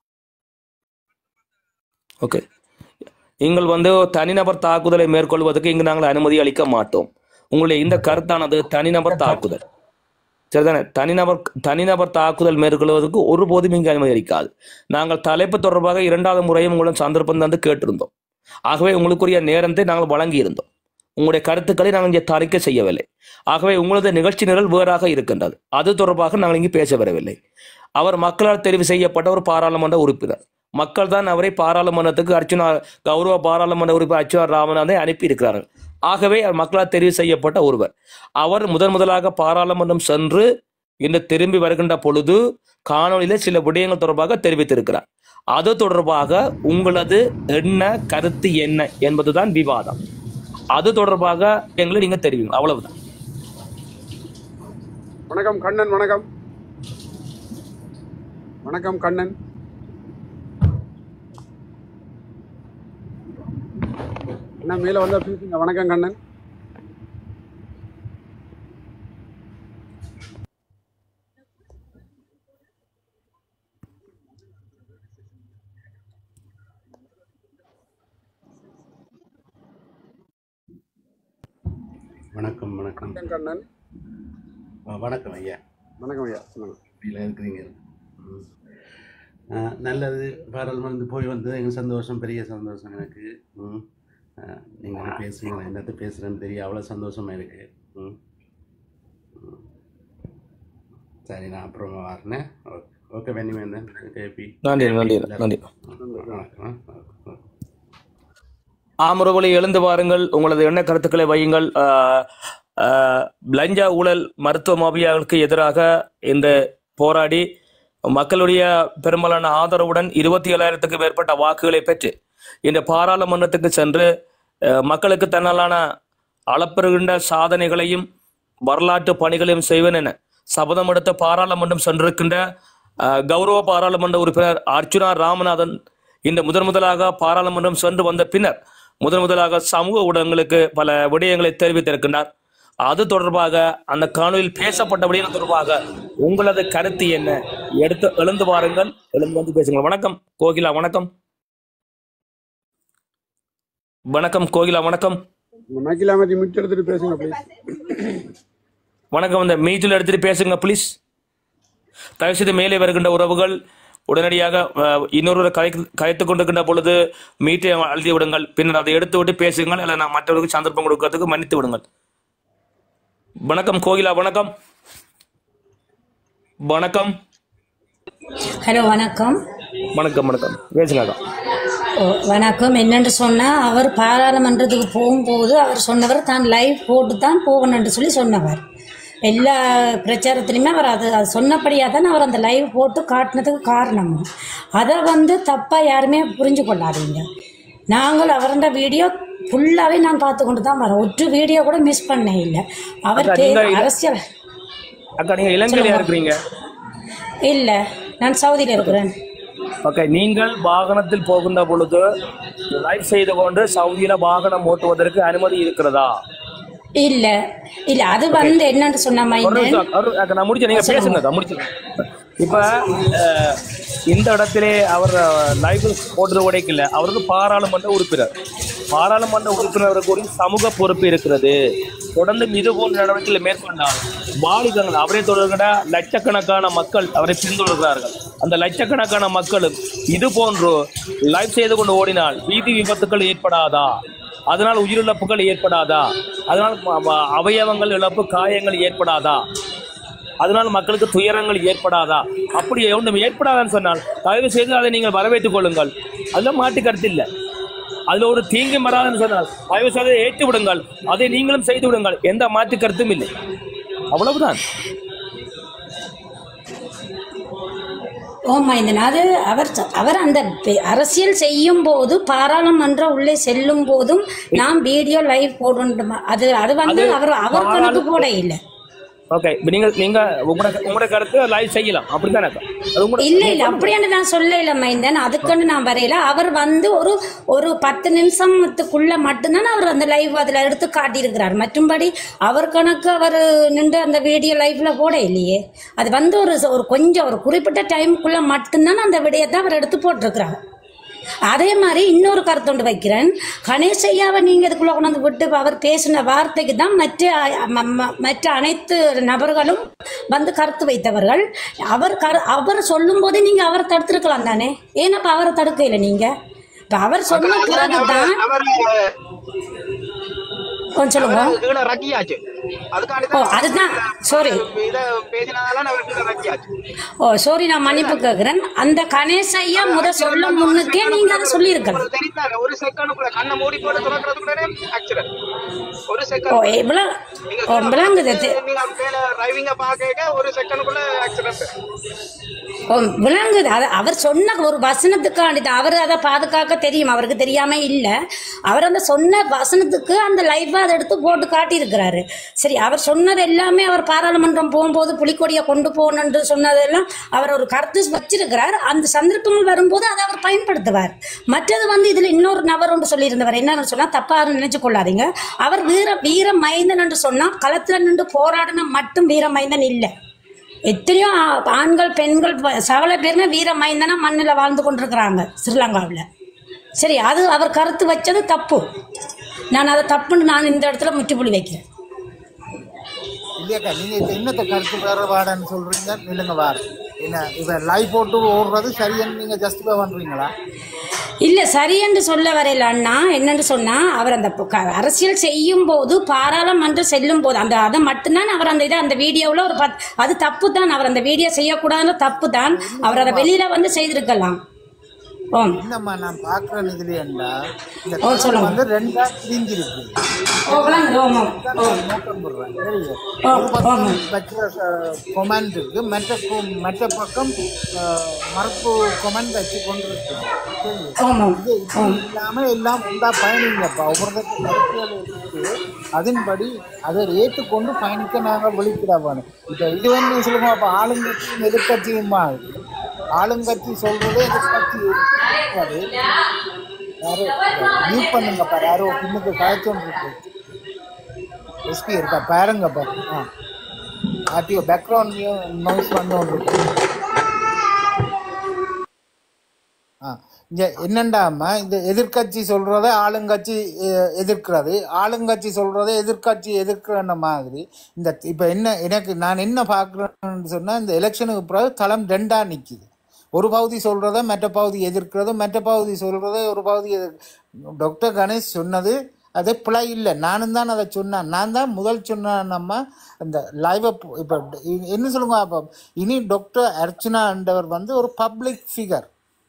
ஓகே நீங்கள் வந்து தனிநபர் தாக்குதலை மேற்கொள்வதற்கு இங்கு நாங்கள் அனுமதி அளிக்க மாட்டோம் உங்களுடைய இந்த கருத்தானது தனிநபர் தாக்குதல் சரிதானே தனிநபர் தனிநபர் தாக்குதல் மேற்கொள்வதற்கு ஒருபோதும் இங்கு அனுமதி அளிக்காது நாங்கள் தலைப்பு தொடர்பாக இரண்டாவது முறையும் உங்களிடம் சந்தர்ப்பம் தந்து கேட்டிருந்தோம் ஆகவே உங்களுக்குரிய நேரத்தை நாங்கள் வழங்கியிருந்தோம் உங்களுடைய கருத்துக்களை நாங்கள் இங்கே தணிக்கை செய்யவில்லை ஆகவே உங்களது நிகழ்ச்சி நிரல் வேறாக இருக்கின்றது அது தொடர்பாக நாங்கள் இங்கு பேச வரவில்லை அவர் மக்களால் தெரிவு செய்யப்பட்ட ஒரு பாராளுமன்ற உறுப்பினர் மக்கள் தான் அவரை பாராளுமன்றத்துக்கு அர்ச்சுனா கௌரவ பாராளுமன்ற உறுப்பினர் அர்ச்சுனா ராமநாதை அனுப்பி இருக்கிறார்கள் ஆகவே அவர் மக்களால் தெரிவு செய்யப்பட்ட ஒருவர் அவர் முதன் முதலாக பாராளுமன்றம் சென்று இன்று திரும்பி வருகின்ற பொழுது காணொளியில சில விடயங்கள் தொடர்பாக தெரிவித்திருக்கிறார் அது தொடர்பாக உங்களது என்ன கருத்து என்ன என்பதுதான் விவாதம் அது தொடர்பாக எங்களை நீங்க தெரிவிங்க அவ்வளவுதான்
வணக்கம் கண்ணன் வணக்கம் வணக்கம் கண்ணன் என்ன மேல வந்தா பேசுங்க வணக்கம் கண்ணன்
வணக்கம் வணக்கம்
வணக்கம் கண்ணன்
ஆ, வணக்கம் ஐயா
வணக்கம் ஐயா சொல்லுங்க
வீட்டில் இருக்கிறீங்க ம். ஆ, நல்லது பாராளுமன்றம் போய் வந்தது எங்கள் சந்தோஷம் பெரிய சந்தோஷம் எனக்கு ம் நீங்கள் பேசுங்க நான் என்னத்தை பேசுகிறேன்னு தெரியும் அவ்வளோ சந்தோஷமாக இருக்கு ம் ம். சரி நான் அப்புறமா வரேன் ஓகே ஓகே வெண்ணிமேந்தன் கேபி
நன்றி நன்றி நன்றி
வணக்கம் வணக்கம்
ஆமரவழி எழுந்து வாருங்கள் உங்களது எண்ண கருத்துக்களை வையுங்கள் ஆஹ், ஆஹ், லஞ்ச ஊழல் மருத்துவ மாபியாவுக்கு எதிராக இந்த போராடி மக்களுடைய பெரும்பாலான ஆதரவுடன் இருபத்தி ஏழாயிரத்துக்கு மேற்பட்ட வாக்குகளை பெற்று இந்த பாராளுமன்றத்துக்கு சென்று அஹ், மக்களுக்கு தன்னாலான அளப்பெறுகின்ற சாதனைகளையும் வரலாற்று பணிகளையும் செய்வேன் என சபதம் எடுத்த பாராளுமன்றம் சென்றிருக்கின்ற அஹ், கௌரவ பாராளுமன்ற உறுப்பினர் அர்ச்சுனா ராமநாதன் இந்த முதன் முதலாக பாராளுமன்றம் சென்று வந்த பின்னர் முதன் முதலாக சமூக ஊடகங்களுக்கு பல விடயங்களை தெரிவித்திருக்கின்றார் அது தொடர்பாக அந்த காணொலியில் பேசப்பட்ட விடயம் தொடர்பாக உங்களது கருத்து என்ன எடுத்து எழுந்து வாருங்கள் எழுந்து வந்து பேசுங்கள் வணக்கம் கோகிலா வணக்கம் வணக்கம் கோகிலா வணக்கம்
இந்த மைக்கில் அமைதி மிட் எடுத்துட்டு பேசுங்க ப்ளீஸ்
வணக்கம் இந்த மீட்டில் எடுத்துட்டு பேசுங்க ப்ளீஸ் தயவுசெய்து மேலே வருகின்ற உறவுகள் உடனடியாக அஹ், இன்னொருவரை கதை கதைத்துக் கொண்டிருக்கின்ற பொழுது மீட்டை அழுத்தி விடுங்கள் பின்னர் அதை எடுத்து விட்டு பேசுங்கள் இல்லை நான் மற்றவர்களுக்கு சந்தர்ப்பம் கொடுக்கறதுக்கு மன்னித்து விடுங்கள் வணக்கம் கோகிலா வணக்கம் வணக்கம்
ஹலோ வணக்கம்
வணக்கம் வணக்கம் பேசுங்க
ஓ, வணக்கம் என்னென்று சொன்னால் அவர் பாராளுமன்றத்துக்கு போகும்போது அவர் சொன்னவர் தான் லைவ் போட்டு தான் போகணும்னு சொல்லி சொன்னவர் எல்லா பிரச்சாரத்துலையுமே அவர் அது அது சொன்னபடியாக தான் அவர் அந்த லைவ் போட்டு காட்டினதுக்கு காரணம் அதை வந்து தப்பாக யாருமே புரிஞ்சு கொள்ளாதீங்க நாங்கள் அவரோட வீடியோ ஃபுல்லாகவே நான் பார்த்து கொண்டு தான் வரேன் ஒரு வீடியோ கூட மிஸ் பண்ண இல்லை அவர்
அக்கா,
பே-
நீங்க இல்ல-
அரசியல்
அக்கா நீங்க இலங்கையில இருக்கிறீங்க
இல்லை நான் சவுதியில் இருக்கிறேன்
ஓகே நீங்கள் வாகனத்தில் போகின்ற பொழுது லைவ் செய்து கொண்டு சவுதியில வாகனம் ஓட்டுவதற்கு அனுமதி இருக்கிறதா
இல்லை இல்லை அது வந்து என்னன்னு சொன்ன
ஒரு
மைந்தன்
நிமிஷம், ஒரு- அக்கா, நான் முடிச்சேன் நீங்க
சொல்லுங்க.
பேசுங்க அக்கா, முடிச்சுங்க இப்ப அஹ், இந்த இடத்திலே அவர் லைவ் போட்டு உடைக்கல அவருக்கு பாராளுமன்ற உறுப்பினர் பாராளுமன்ற உறுப்பினருக்கு ஒரு சமூக பொறுப்பு இருக்கிறது தொடர்ந்து இது போன்ற நடவடிக்கைகளை மேற்கொண்டால் வாலிபங்கள் அவரை தொடர்கிற லட்சக்கணக்கான மக்கள் அவரை பின்தொடர்கிறார்கள் அந்த லட்சக்கணக்கான மக்களும் இது போன்று லைவ் செய்து கொண்டு ஓடினால் வீதி விபத்துக்கள் ஏற்படாதா அதனால் உயிரிழப்புகள் ஏற்படாதா அதனால் ம- ம- அவயவங்கள் இழப்பு காயங்கள் ஏற்படாதா அதனால் மக்களுக்கு துயரங்கள் ஏற்படாதா அப்படி ஒன்றும் ஏற்படாதான்னு சொன்னால் தயவு செய்து அதை நீங்கள் வரவேற்றுக் கொள்ளுங்கள் அதில் மாட்டு கருத்து இல்லை அதில் ஒரு தீங்கு வராதுன்னு சொன்னால் தயவு செய்து ஏற்று விடுங்கள் அதை நீங்களும் செய்து விடுங்கள் எந்த மாற்று கருத்தும் இல்லை அவ்வளவுதான்
ஓ மைந்தன் அது அவர் ச- அவர் அந்த பெ- அரசியல் செய்யும் போது பாராளுமன்ற உள்ளே செல்லும் போதும் நாம் வீடியோ லைவ் போடணும் அது அது வந்து
அது
அவர் அவர் கணக்கு போட இல்லை
ஓகே இப்போ நீங்கள் நீங்க உங்களோட உங்களோட கருத்து லைவ் செய்யலாம் அப்படித்தானே அது உங்களோட
இல்ல இல்ல அப்படியான நான் சொல்லல மைந்தன் அதுக்குன்னு நான் வரையில அவர் வந்து ஒரு ஒரு பத்து நிமிஷத்துக்குள்ள மட்டும்தான் அவர் அந்த லைவ் அதுல எடுத்து காட்டியிருக்கிறார் மற்றும்படி அவர் கணக்கு அவர் நின்று அந்த வீடியோ லைவ்ல போட இல்லையே அது வந்து ஒரு ஒரு கொஞ்சம் ஒரு குறிப்பிட்ட டைமுக்குள்ள மட்டும்தான் அந்த விடயத்தை அவர் எடுத்து போட்டிருக்கிறார் அதே மாதிரி இன்னொரு கருத்து ஒன்று வைக்கிறேன் கணேசையாவை நீங்க இதுக்குள்ள கொண்டு வந்து விட்டு அவர் பேசின வார்த்தைக்கு தான் மற்ற ம- ம- மற்ற அனைத்து நபர்களும் வந்து கருத்து வைத்தவர்கள் அவர் கரு அவர் சொல்லும் போதே நீங்க அவரை தடுத்திருக்கலாம் தானே ஏன் அப்ப அவரை தடுக்கல நீங்க இப்ப அவர் சொன்ன பிறகுதான்
அவர்
கொஞ்சம் சொல்லுங்க
அவர் கீழே ரக்கியாச்சு அதுக்காண்டி
ஓ அதுதான் சாரி
இதை பேசினதால அவர் கீழே ரக்கியாச்சு
ஓ சாரி நான் மன்னிப்பு கேட்கிறேன் அந்த கணேச ஐயா முத சொல்ல முன்னுக்கே நீங்க அதை சொல்லியிருக்கலாம்
ஒரு தெரிந்தாரு ஒரு செகண்டுக்குள்ள கண்ணை மூடி போட்டு திறக்கிறதுக்குள்ளே ஆக்சிடென்ட் ஒரு
ஓ
செகண்ட்
இவ்வளோ ஓ விளங்குது தெ-
நீங்க மேல டிரைவிங்க பாக்க ஒரு செகண்டுக்குள்ள ஆக்சிடென்ட்
ஓ, விளங்குது அது அவர் சொன்ன ஒரு வசனத்துக்காண்டி தான். அவர் அதை பாதுகாக்க தெரியும் அவருக்கு தெரியாம இல்ல அவர் அந்த சொன்ன வசனத்துக்கு அந்த லைவா அதை எடுத்து போட்டு காட்டியிருக்கிறாரு சரி அவர் சொன்னது எல்லாமே அவர் பாராளுமன்றம் போகும்போது புலிக்கொடியை கொண்டு போகணும்னு சொன்னதெல்லாம் அவர் ஒரு கருத்து வச்சிருக்கிறார் அந்த சந்தர்ப்பங்கள் வரும்போது அதை அவர் பயன்படுத்துவார் மற்றது வந்து இதுல இன்னொரு நபர் ஒன்று சொல்லியிருந்தவர் என்னன்னு சொன்னா தப்பா நினைச்சு கொள்ளாதீங்க அவர் வீர வீர மைந்தன் என்று சொன்னா களத்துல நின்று போராடின மட்டும் வீர மைந்தன் இல்லை எத்தனையோ ஆ- ஆண்கள் பெண்கள் ப- சகல பேருமே வீர மைந்தனா மண்ணில் வாழ்ந்து கொண்டிருக்கிறாங்க ஸ்ரீலங்காவில் சரி அது அவர் கருத்து வச்சது தப்பு நான் அதை தப்புன்னு நான் இந்த இடத்துல முற்றுப்புள்ளி வைக்கிறேன்
இல்லையாக்கா நீங்க இப்ப என்னத்தை கருத்து வேறுபாடுன்னு சொல்றீங்க நில்லுங்க வார் என்ன இவன் லைவ் போட்டு ஓடுறது சரின்னு நீங்க ஜஸ்டிஃபை பண்றீங்களா
இல்லை சரி என்று சொல்ல வரையில அண்ணா என்னன்னு சொன்னா அவர் அந்த ப- க- அரசியல் செய்யும் போது பாராளுமன்றம் செல்லும் போது அந்த அதை மட்டும்தான் அவர் அந்த இதை அந்த வீடியோவில் ஒரு பத் அது தப்பு தான் அவர் அந்த வீடியோ செய்யக்கூடாதுன்னு தப்பு தான் அவர் அதை வெளியில வந்து செய்திருக்கலாம் ஓம்
என்னம்மா நான் பார்க்குற இதுலையண்டா இந்த
ஓ,
கதை
சொல்லுங்க.
வந்து ரெண்டா பிரிஞ்சிருக்கு
ஓ விளங்குது ஓம் ஓம் ஓம்
நோக்கம் போடுறேன் சரியா
ஓ,
ஒரு பக்கம்
ஓம்.
வைக்கிற கொமெண்ட் இருக்கு மற்ற கொ- மற்ற பக்கம் அஹ், மறுப்பு கொமெண்ட் வச்சு கொண்டு இருக்கு சரியா?
ஆமாம்
இது இப்படி இல்லாம எல்லாம் உண்டா பயணிங்கப்பா ஒவ்வொருத்தருக்கு கருத்துகள் இருக்கு அதன்படி அதை ஏற்றுக்கொண்டு பயணிக்க நாங்கள் விழிக்கிறோம் இப்போ இது வந்து சொல்லுங்க அப்போ ஆளுங்கட்சியும் எதிர்கட்சியுமா ஆளுங்கட்சி சொல்றதே எதிர்கட்சி இருக்காது. யாரு மியூட் பண்ணுங்கப்பா யாரோ பின்னுக்கு காய்ச்சல் இருக்கு எஸ்பி இருக்கா பாருங்கப்பா ஆ ஆட்டியோ பேக்ரவுண்ட் நாய்ஸ் வந்து ஒன்று இருக்கு ஆ இங்க என்னண்டாமா இந்த எதிர்க்கட்சி சொல்றத ஆளுங்கட்சி அஹ், எதிர்க்கிறது ஆளுங்கட்சி சொல்றத எதிர்க்கட்சி எதிர்க்கிற மாதிரி இந்த இப்ப என்ன எனக்கு நான் என்ன பார்க்கிறேன்னு சொன்னா இந்த எலெக்ஷனுக்கு பிறகு களம் ரெண்டா நிக்குது ஒரு பகுதி சொல்றத மற்ற பகுதி எதிர்க்கிறது மற்ற பகுதி சொல்றத ஒரு பகுதி எதிர் டாக்டர் கணேஷ் சொன்னது அது பிழை இல்லை நானும் தான் அதை சொன்னேன் நான் தான் முதல் சொன்னேன் நம்ம இந்த லைவை இப்போ என்ன சொல்லுங்க அப்போ இனி டாக்டர் அர்ச்சனான்றவர் வந்து ஒரு பப்ளிக் ஃபிகர்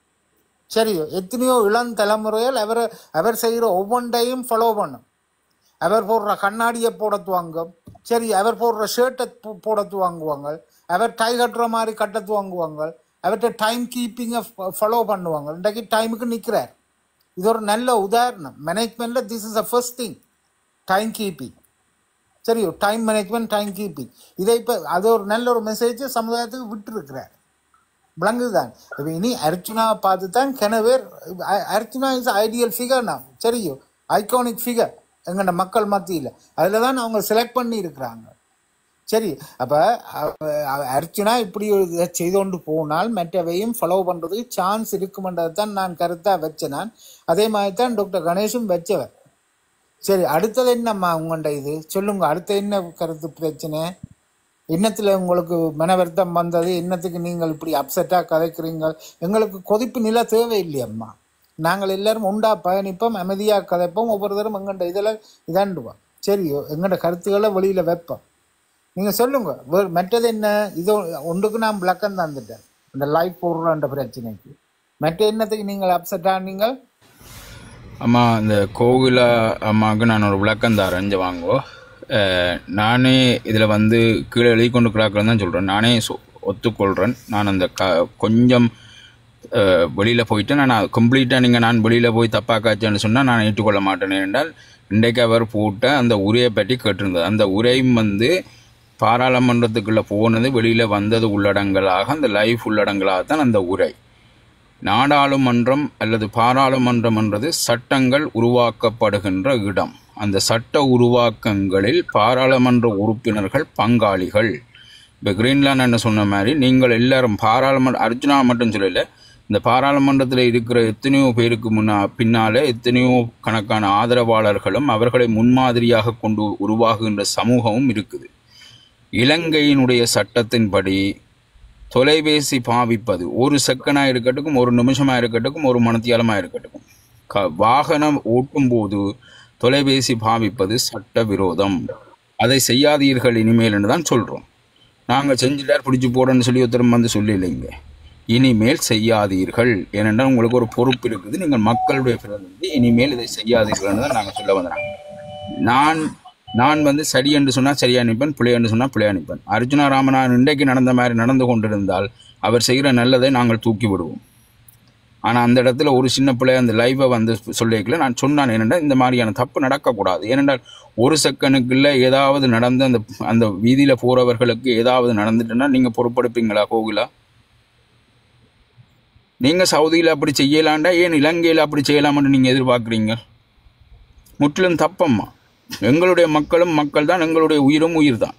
சரியோ எத்தனையோ இளம் தலைமுறைகள் அவர் அவர் செய்கிற ஒவ்வொன்றையும் ஃபாலோ பண்ணும் அவர் போடுற கண்ணாடியை போட துவாங்கும் சரி அவர் போடுற ஷர்ட்டை போட துவாங்குவாங்க அவர் டை கட்டுற மாதிரி கட்ட துவாங்குவாங்க அவர்கிட்ட டைம் கீப்பிங்கை ஃபாலோ பண்ணுவாங்க இன்றைக்கு டைமுக்கு நிற்கிறார் இது ஒரு நல்ல உதாரணம் மேனேஜ்மெண்ட்டில் this is a first thing time keeping சரியோ டைம் மேனேஜ்மெண்ட் டைம் கீப்பிங் இதை இப்போ அது ஒரு நல்ல ஒரு மெசேஜ் சமுதாயத்துக்கு விட்டுருக்கிறார் விளங்குதுதான் இப்போ இனி அர்ச்சுனாவை பார்த்து தான் கிணவேர் அர்ச்சுனா இஸ் ஐடியல் ஃபிகர் நான் சரியோ ஐகானிக் ஃபிகர் எங்கள்ட மக்கள் மத்தியில் அதில் தான் அவங்க செலக்ட் பண்ணி இருக்கிறாங்க சரி அப்போ அர்ச்சுனா இப்படி ஒரு இதை செய்து கொண்டு போனால் மற்றவையும் ஃபாலோ பண்ணுறதுக்கு சான்ஸ் இருக்குமென்றதை தான் நான் கருத்தாக வச்சேன் நான் அதே மாதிரி தான் டாக்டர் கணேஷும் வச்சவர் சரி அடுத்தது என்னம்மா உங்கள்கிட்ட இது சொல்லுங்க அடுத்த என்ன கருத்து பிரச்சனை என்னத்தில் உங்களுக்கு மன வருத்தம் வந்தது என்னத்துக்கு நீங்கள் இப்படி அப்செட்டாக கதைக்கிறீங்க எங்களுக்கு கொதிப்பு நிலை தேவையில்லையம்மா நாங்கள் எல்லாரும் உண்டா பயணிப்போம் அமைதியாக கதைப்போம் ஒவ்வொருத்தரும் எங்கள்கிட்ட இதில் இதாண்டுவோம் சரியோ எங்கள்கிட்ட கருத்துக்களை வெளியில் வைப்போம் நீங்கள் சொல்லுங்க வேறு மற்றது என்ன இது ஒன்றுக்கு நான் விளக்கம் தந்துட்டேன் இந்த லைஃப் போடுறன்ற பிரச்சனைக்கு மற்ற என்னத்துக்கு நீங்கள் அப்செட் ஆனீங்க
அம்மா இந்த கோகிலா அம்மாவுக்கு நான் ஒரு விளக்கம் தரேன் இங்கே வாங்கோ அஹ், நானே இதில் வந்து கீழே எழுதி கொண்டு கிடக்கிறேன் தான் சொல்கிறேன் நானே சொ- ஒத்துக்கொள்கிறேன் நான் அந்த க கொஞ்சம் வெளியில் போயிட்டு நான் கம்ப்ளீட்டாக நீங்கள் நான் வெளியில் போய் தப்பாக காய்ச்சேன்னு சொன்னால் நான் ஏற்றுக்கொள்ள மாட்டேன் என்றால் இன்றைக்கு அவர் போட்ட அந்த உரையை பற்றி கேட்டிருந்தது அந்த உரையும் வந்து பாராளுமன்றத்துக்குள்ளே போனது வெளியில் வந்தது உள்ளடங்களாக அந்த லைஃப் உள்ளடங்களாக தான் அந்த உரை நாடாளுமன்றம் அல்லது பாராளுமன்றம் என்றது சட்டங்கள் உருவாக்கப்படுகின்ற இடம் அந்த சட்ட உருவாக்கங்களில் பாராளுமன்ற உறுப்பினர்கள் பங்காளிகள் இப்போ கிரீன்லாந்து என்ன சொன்ன மாதிரி நீங்கள் எல்லாரும் பாராளுமன்ற அர்ஜுனா மட்டும் சொல்லல இந்த பாராளுமன்றத்தில் இருக்கிற எத்தனையோ பேருக்கு முன்னா பின்னாலே எத்தனையோ கணக்கான ஆதரவாளர்களும் அவர்களை முன்மாதிரியாக கொண்டு உருவாகுகின்ற சமூகமும் இருக்குது இலங்கையினுடைய சட்டத்தின்படி தொலைபேசி பாவிப்பது ஒரு செகண்டாக இருக்கட்டும் ஒரு நிமிஷமாக இருக்கட்டும் ஒரு மணத்தியாலமாக இருக்கட்டும் க வாகனம் ஓட்டும்போது தொலைபேசி பாவிப்பது சட்ட விரோதம் அதை செய்யாதீர்கள் இனிமேல் என்று தான் சொல்கிறோம் நாங்கள் செஞ்சுட்டார் பிடிச்சி போடணும்னு சொல்லி ஒருத்தரும் வந்து சொல்லலைங்க இனிமேல் செய்யாதீர்கள் ஏனென்றால் உங்களுக்கு ஒரு பொறுப்பு இருக்குது நீங்கள் மக்களுடைய பிரதிநிதி இனிமேல் இதை செய்யாதீர்கள்னு தான் நாங்கள் சொல்ல வந்தோம் நான் நான் வந்து சரி என்று சொன்னால் சரியா நிற்பேன் பிழை என்று சொன்னால் பிழையா நிற்பேன் அர்ஜுனா ராமநாதன் இன்றைக்கு நடந்த மாதிரி நடந்து கொண்டிருந்தால் அவர் செய்கிற நல்லதை நாங்கள் தூக்கி விடுவோம் ஆனால் அந்த இடத்துல ஒரு சின்ன பிள்ளை அந்த லைவை வந்து சொல்லிக்கல நான் சொன்னான் ஏனென்றால் இந்த மாதிரியான தப்பு நடக்கக்கூடாது ஏனென்றால் ஒரு செகண்டுக்குள்ள ஏதாவது நடந்து அந்த அந்த வீதியில் போகிறவர்களுக்கு ஏதாவது நடந்துட்டுன்னா நீங்கள் பொறுப்பெடுப்பீங்களா கோகுலா நீங்கள் சவுதியில் அப்படி செய்யலாண்டா ஏன் இலங்கையில் அப்படி செய்யலாம்னு நீங்கள் எதிர்பார்க்குறீங்க முற்றிலும் தப்பம்மா எங்களுடைய மக்களும் மக்கள் தான் எங்களுடைய உயிரும் உயிர் தான்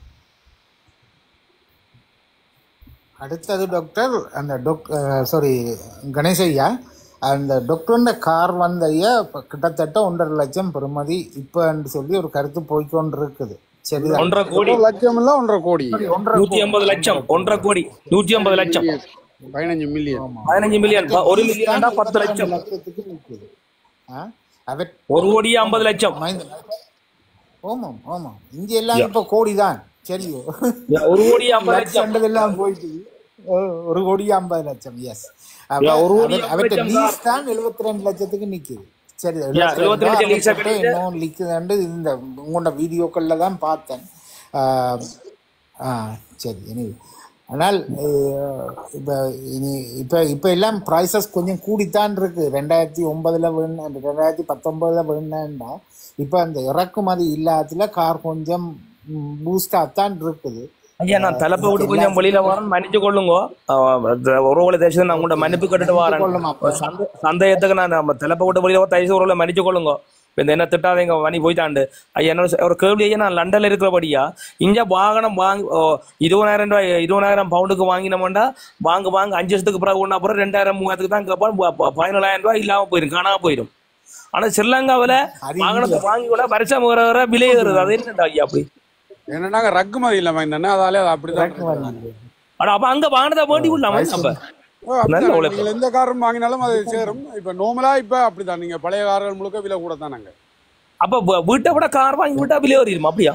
அடுத்தது டாக்டர் அந்த டாக் சாரி கணேஷ் ஐயா அந்த டாக்டர் கார் வந்த ஐயா இப்ப கிட்டத்தட்ட ஒன்றரை லட்சம் பெறுமதி இப்போன்னு சொல்லி ஒரு கருத்து போய்க்கொண்டு இருக்குது சரிதான்
ஒன்றரை கோடி
ஒரு லட்சம் இல்ல ஒன்றரை கோடி
சரி, ஒன்றரை
நூத்தி
கோடி
ஐம்பது லட்சம் ஒன்றரை கோடி நூத்தி ஐம்பது லட்சம்
பதினஞ்சு மில்லியன்
பதினஞ்சு மில்லியன் ஒரு மில்லியன்டா பத்து லட்சம்
லட்சத்துக்கு நிற்குது ஆ அவர்
ஒரு கோடியே ஐம்பது லட்சம்
மைந்த ஆமாம் ஆமாம் இங்க எல்லாம் இப்ப கோடி தான் சரியோ
ஒரு கோடியே ஐம்பது லட்சம்
லட்சம் எல்லாம் போயிட்டு ஒரு கோடி ஐம்பது லட்சம் எஸ்
யா, ஒரு கோடி ஐம்பது
அவற்ற
லட்சம்
லீஸ் தான் எழுபத்தி ரெண்டு லட்சத்துக்கு நிக்குது சரி
யா,
எழுபத்தி
72
ரெண்டு
லட்சம்
அவர்கிட்ட
கிடைக்குது.
இன்னும் லிக்குதுண்டு இந்த உங்களோட வீடியோக்கள்ல தான் பார்த்தேன் ஆஹ், ஆ சரி anyway. ஆனால் இப்போ இனி இப்போ இப்போ எல்லாம் ப்ரைஸஸ் கொஞ்சம் கூடித்தான் இருக்கு ரெண்டாயிரத்தி ஒன்பதுல வேணும் ரெண்டாயிரத்தி பத்தொன்பதுல வேணும்னா இப்போ அந்த இறக்குமதி இல்லாததுல கார் கொஞ்சம் பூஸ்டாக தான் இருக்குது
ஐயா நான் தலைப்பை விட்டு கொஞ்சம் வெளியில வரேன் மன்னிச்சு கொள்ளுங்க உறவுகளை தேசத்தை நான் உங்கள்ட்ட மன்னிப்பு கட்டுட்டு வரேன் சந்த சந்தேகத்துக்கு நான் நம்ம தலைப்பை விட்டு வெளியில வர தயவு உறவுகளை மன்னிச்சு கொள்ளுங்க இப்ப இந்த என்ன திட்டாதீங்க வணி போயிட்டாண்டு ஐயா என்ன ஒரு கேள்வி ஐயா நான் லண்டன்ல இருக்கிறபடியா இங்க வாகனம் வாங்கி ஓ, இருபதாயிரம் ரூபாய் இருபதாயிரம் பவுண்டுக்கு வாங்கினோம்டா வாங்க வாங்க அஞ்சு வருஷத்துக்கு பிறகு ஒன்றா அப்புறம் ரெண்டாயிரம் மூவாயிரத்துக்கு தான் கேட்பான் ப- ப- பதினேழாயிரம் ரூபாய் இல்லாம போயிடும் காணாம போயிடும் ஆனா ஸ்ரீலங்காவில வாகனத்தை வாங்கி கூட வருஷம் வர வர விலை ஏறுது அது என்னடா ஐயா அப்படி
என்னன்னாங்க ரக்குமதி இல்லை மைந்தண்ணா அதாலே அது அப்படிதான்
ஆனா அப்ப அங்க வாங்கினதை வேண்டி விடலாமா அப்ப
ஓ, அப்படிதான்.
நல்ல உழைப்பு.
நீங்கள் எந்த காரும் வாங்கினாலும் அது சேரும் இப்ப நார்மலா இப்ப அப்படிதான் நீங்க பழைய கார்கள் முழுக்க விலை கூட தானாங்க
அப்ப வ- வீட்டை விட கார் வாங்கி விட்டா விலை ஏறிடுமா அப்படியா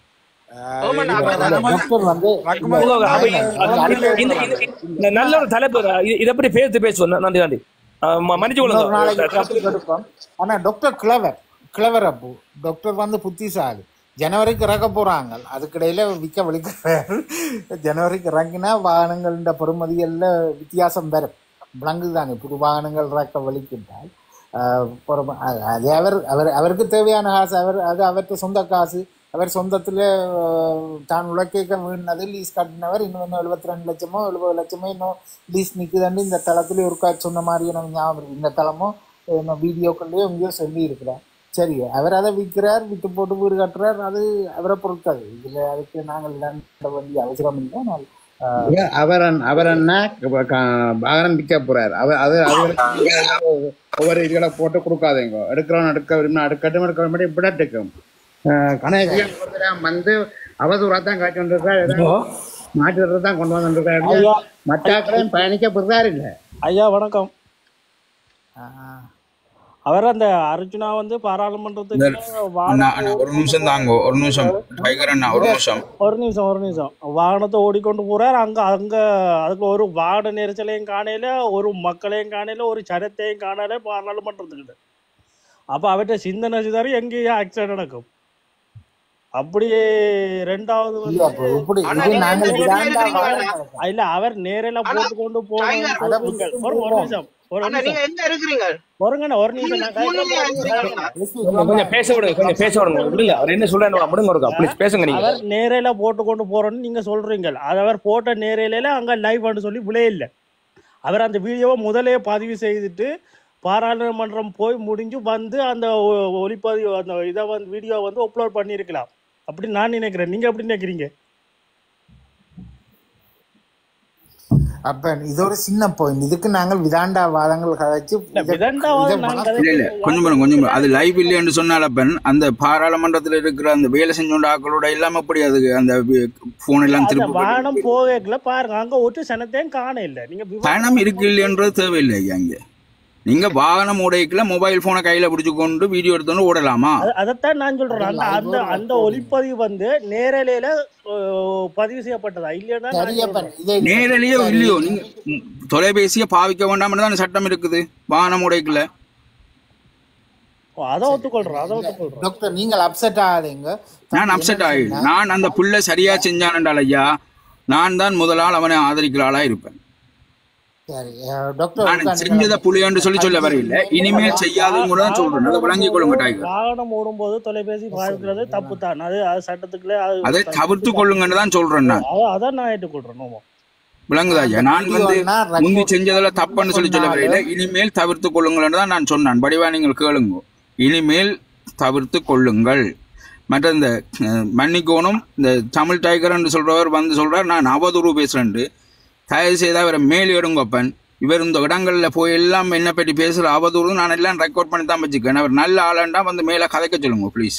டாக்டர் வந்து
உங்க- அப்ப இந்த- இந்த- இந்த- இந்த நல்ல ஒரு தலைப்பு இது- இதை பற்றி பேசி பேசுவோம் நன்றி நன்றி அஹ் ம- மன்னிச்சு
இன்னொரு நாளைக்கு
கொள்ளுங்க
topic எடுப்போம் ஆனா டாக்டர் கிளவர் கிளவர் அப்போ டாக்டர் வந்து புத்திசாலி ஜனவரிக்கு இறக்க போறாங்க அதுக்கிடையில விற்க வலிக்கிறாரு ஜனவரிக்கு இறங்கினா வாகனங்கள பெறுமதிகள்ல வித்தியாசம் வரும் விளங்குது தானே புது வாகனங்கள் இறக்க வலிக்கின்றால் ஆஹ் பொறும- அது- அது அவர் அவர் அவருக்கு தேவையான காசு அவர் அது அவர்கிட்ட சொந்த காசு அவர் சொந்தத்துல ஆஹ், தான் உழைக்க வீணது லீஸ் கட்டினவர் இன்னும் இன்னும் எழுபத்தி ரெண்டு லட்சமோ எழுபது லட்சமோ இன்னும் லீஸ் நிக்குதாண்டு இந்த தளத்துல ஒரு காட்சி சொன்ன மாதிரி எனக்கு ஞாபகம் இருக்கு இந்த தளமும் இன்னும் வீடியோக்கள்லயோ எங்கேயோ சொல்லி இருக்கிறார் சரி அவர் அதை விற்கிறார் விட்டு போட்டு வீடு கட்டுறார் அது அவரை பொறுத்தது இதுல அதுக்கு நாங்கள் விளையாட வேண்டிய அவசரம் இல்லை ஆனால் ஆஹ்,
இல்ல, அவர் அண்ண- அவர் அண்ணா க- க- வாகனம் விற்க போறாரு அவர் அது அது ஒவ்வொரு இதுகளை போட்டு கொடுக்காதீங்க எடுக்கிறவன் எடுக்க விரும்பினா எடுக்கட்டும் எடுக்க விரும்பினா இப்படி எடுக்கும் கணேசியம் வந்து அவதூறா தான் காய்ச்சி வந்திருக்காரு மாற்றி தான் கொண்டு வந்துருக்காரு
ஐயா.
மற்றாக்களையும் பயணிக்க போறாரு இல்ல
ஐயா வணக்கம் அவர் அந்த அர்ஜுனா வந்து பாராளுமன்றத்துக்கு
அண்ணா அண்ணா ஒரு நிமிஷம் தாங்க ஒரு நிமிஷம் டைகர் அண்ணா ஒரு நிமிஷம்
ஒரு நிமிஷம் ஒரு நிமிஷம் வாகனத்தை ஓடிக்கொண்டு போறார் அங்க அங்க அதுக்கு ஒரு வாகன நெரிசலையும் காணையில ஒரு மக்களையும் காணையில ஒரு சரத்தையும் காணல பாராளுமன்றத்துக்கிட்ட அப்ப அவர்கிட்ட சிந்தனை சிதாரி எங்கேயும் ஆக்சிடென்ட் நடக்கும் அப்படியே ரெண்டாவது
இல்ல அப்போ இப்படி
வந்து
இது நாங்கள் விடாண்டா வாகனம்
இல்ல அவர் நேரில போட்டு கொண்டு
டைகர்,
போகணும் ஒரு ஒரு நிமிஷம் ஒரு
அண்ணா நீங்க
நிமிஷம்
எங்க இருக்கிறீங்க
ஒருங்கண்ணா ஒரு நிமிஷம் நான்
முன்னுமே
கொஞ்சம் கொஞ்சம் பேச விடுங்க கொஞ்சம் பேச விடுங்க விடுங்க அவர் என்ன சொல்றாரு விடுங்க ஒருக்கா ப்ளீஸ் பேசுங்க நீங்க
அவர் நேரையில போட்டு கொண்டு போறோம்னு நீங்க சொல்றீங்க அது அவர் போட்ட நேரையில அங்க லைவ் பண்ணு சொல்லி விளைய இல்லை அவர் அந்த வீடியோவை முதலே பதிவு செய்துட்டு பாராளுமன்றம் போய் முடிஞ்சு வந்து அந்த ஒ- ஒளிப்பதிவு அந்த இதை வந்து வீடியோ வந்து அப்லோட் பண்ணியிருக்கலாம் அப்படி நான் நினைக்கிறேன் நீங்க எப்படி நினைக்கிறீங்க
அப்ப இது ஒரு சின்ன பாயிண்ட் இதுக்கு நாங்கள் விதாண்டா வாதங்கள் கதைச்சு இதை-
விதண்டாவாதம்
இதை
நான்
வளர்த்து-
இல்ல இல்ல கொஞ்சம் பாருங்க கொஞ்சம் பாருங்க. அது லைவ் இல்லைன்னு சொன்னால பெண் அந்த பாராளுமன்றத்தில் இருக்கிற அந்த வேலை செஞ்சோண்ட ஆக்களோட இல்லாம எப்படி அது அந்த போன் எல்லாம்
அந்த
திருப்பி
வாகனம் போகல பாருங்க அங்க ஒட்டு சனத்தையும் காண இல்லை நீங்க விவ-
பணம் இருக்கு இல்லைன்றது தேவையில்லை ஐயா இங்க நீங்க வாகனம் உடைக்கல மொபைல் போனை கையில பிடிச்சு கொண்டு வீடியோ எடுத்தோன்னு ஓடலாமா
அது- அதைத்தான் நான் சொல்றேன் அந்த அந்த அந்த ஒளிப்பதிவு வந்து நேரலையில அஹ், பதிவு செய்யப்பட்டதா இல்லையா
சரியப்பன் இதை
நேரலையோ இல்லையோ நீங்க ம், தொலைபேசியை பாவிக்க வேண்டாம்னு தான் சட்டம் இருக்குது வாகனம் உடைக்கல
அதை ஒத்துக்கொள்றோம் அதை ஒத்துக்கொள்றோம்
டாக்டர் நீங்கள் அப்செட் ஆகாதீங்க
நான் அப்செட் ஆகி நான் அந்த புள்ள சரியா செஞ்சானண்டால் ஐயா நான் தான் முதலாள் அவனை ஆதரிக்கிற ஆளா இருப்பேன்
சரி அஹ், டாக்டர்
நான்
உட்காருங்க.
செஞ்சதை புலியான்னு சொல்லி சொல்ல வரையில்லை இனிமேல் செய்யாதுன்னு கூட தான் சொல்றேன் அதை விளங்கிக் கொள்ளுங்க டைகர்
வாகனம் ஓடும்போது தொலைபேசி பாவிக்கிறது தப்பு தான் அது அது சட்டத்துக்குள்ள அது
அதை தவிர்த்து கொள்ளுங்கன்னு தான் சொல்றேன் நான்
அத- அதான் நான் ஏற்றுக்கொள்றேன் ஆமா
விளங்குதா ஐயா நான் வந்து முந்தி செஞ்சதுல தப்புன்னு சொல்லி சொல்ல வரையில இனிமேல் தவிர்த்து கொள்ளுங்கள்னு தான் நான் சொன்னான் படிவா நீங்கள் கேளுங்க இனிமேல் தவிர்த்து கொள்ளுங்கள் மற்ற இந்த அஹ், மன்னிக்கோணும் இந்த தமிழ் டைகர்ன்னு சொல்றவர் வந்து சொல்றார் நான் அவதூறு பேசுறேன்ட்டு தயவு செய்து அவரை மேல் எடுங்கப்பன் இவர் இந்த இடங்கள்ல போய் எல்லாம் என்ன பற்றி பேசுற அவதூறு நான் எல்லாம் ரெக்கார்ட் பண்ணி தான் வச்சுக்கேன் அவர் நல்ல ஆளாண்டா வந்து மேல கதைக்க சொல்லுங்க ப்ளீஸ்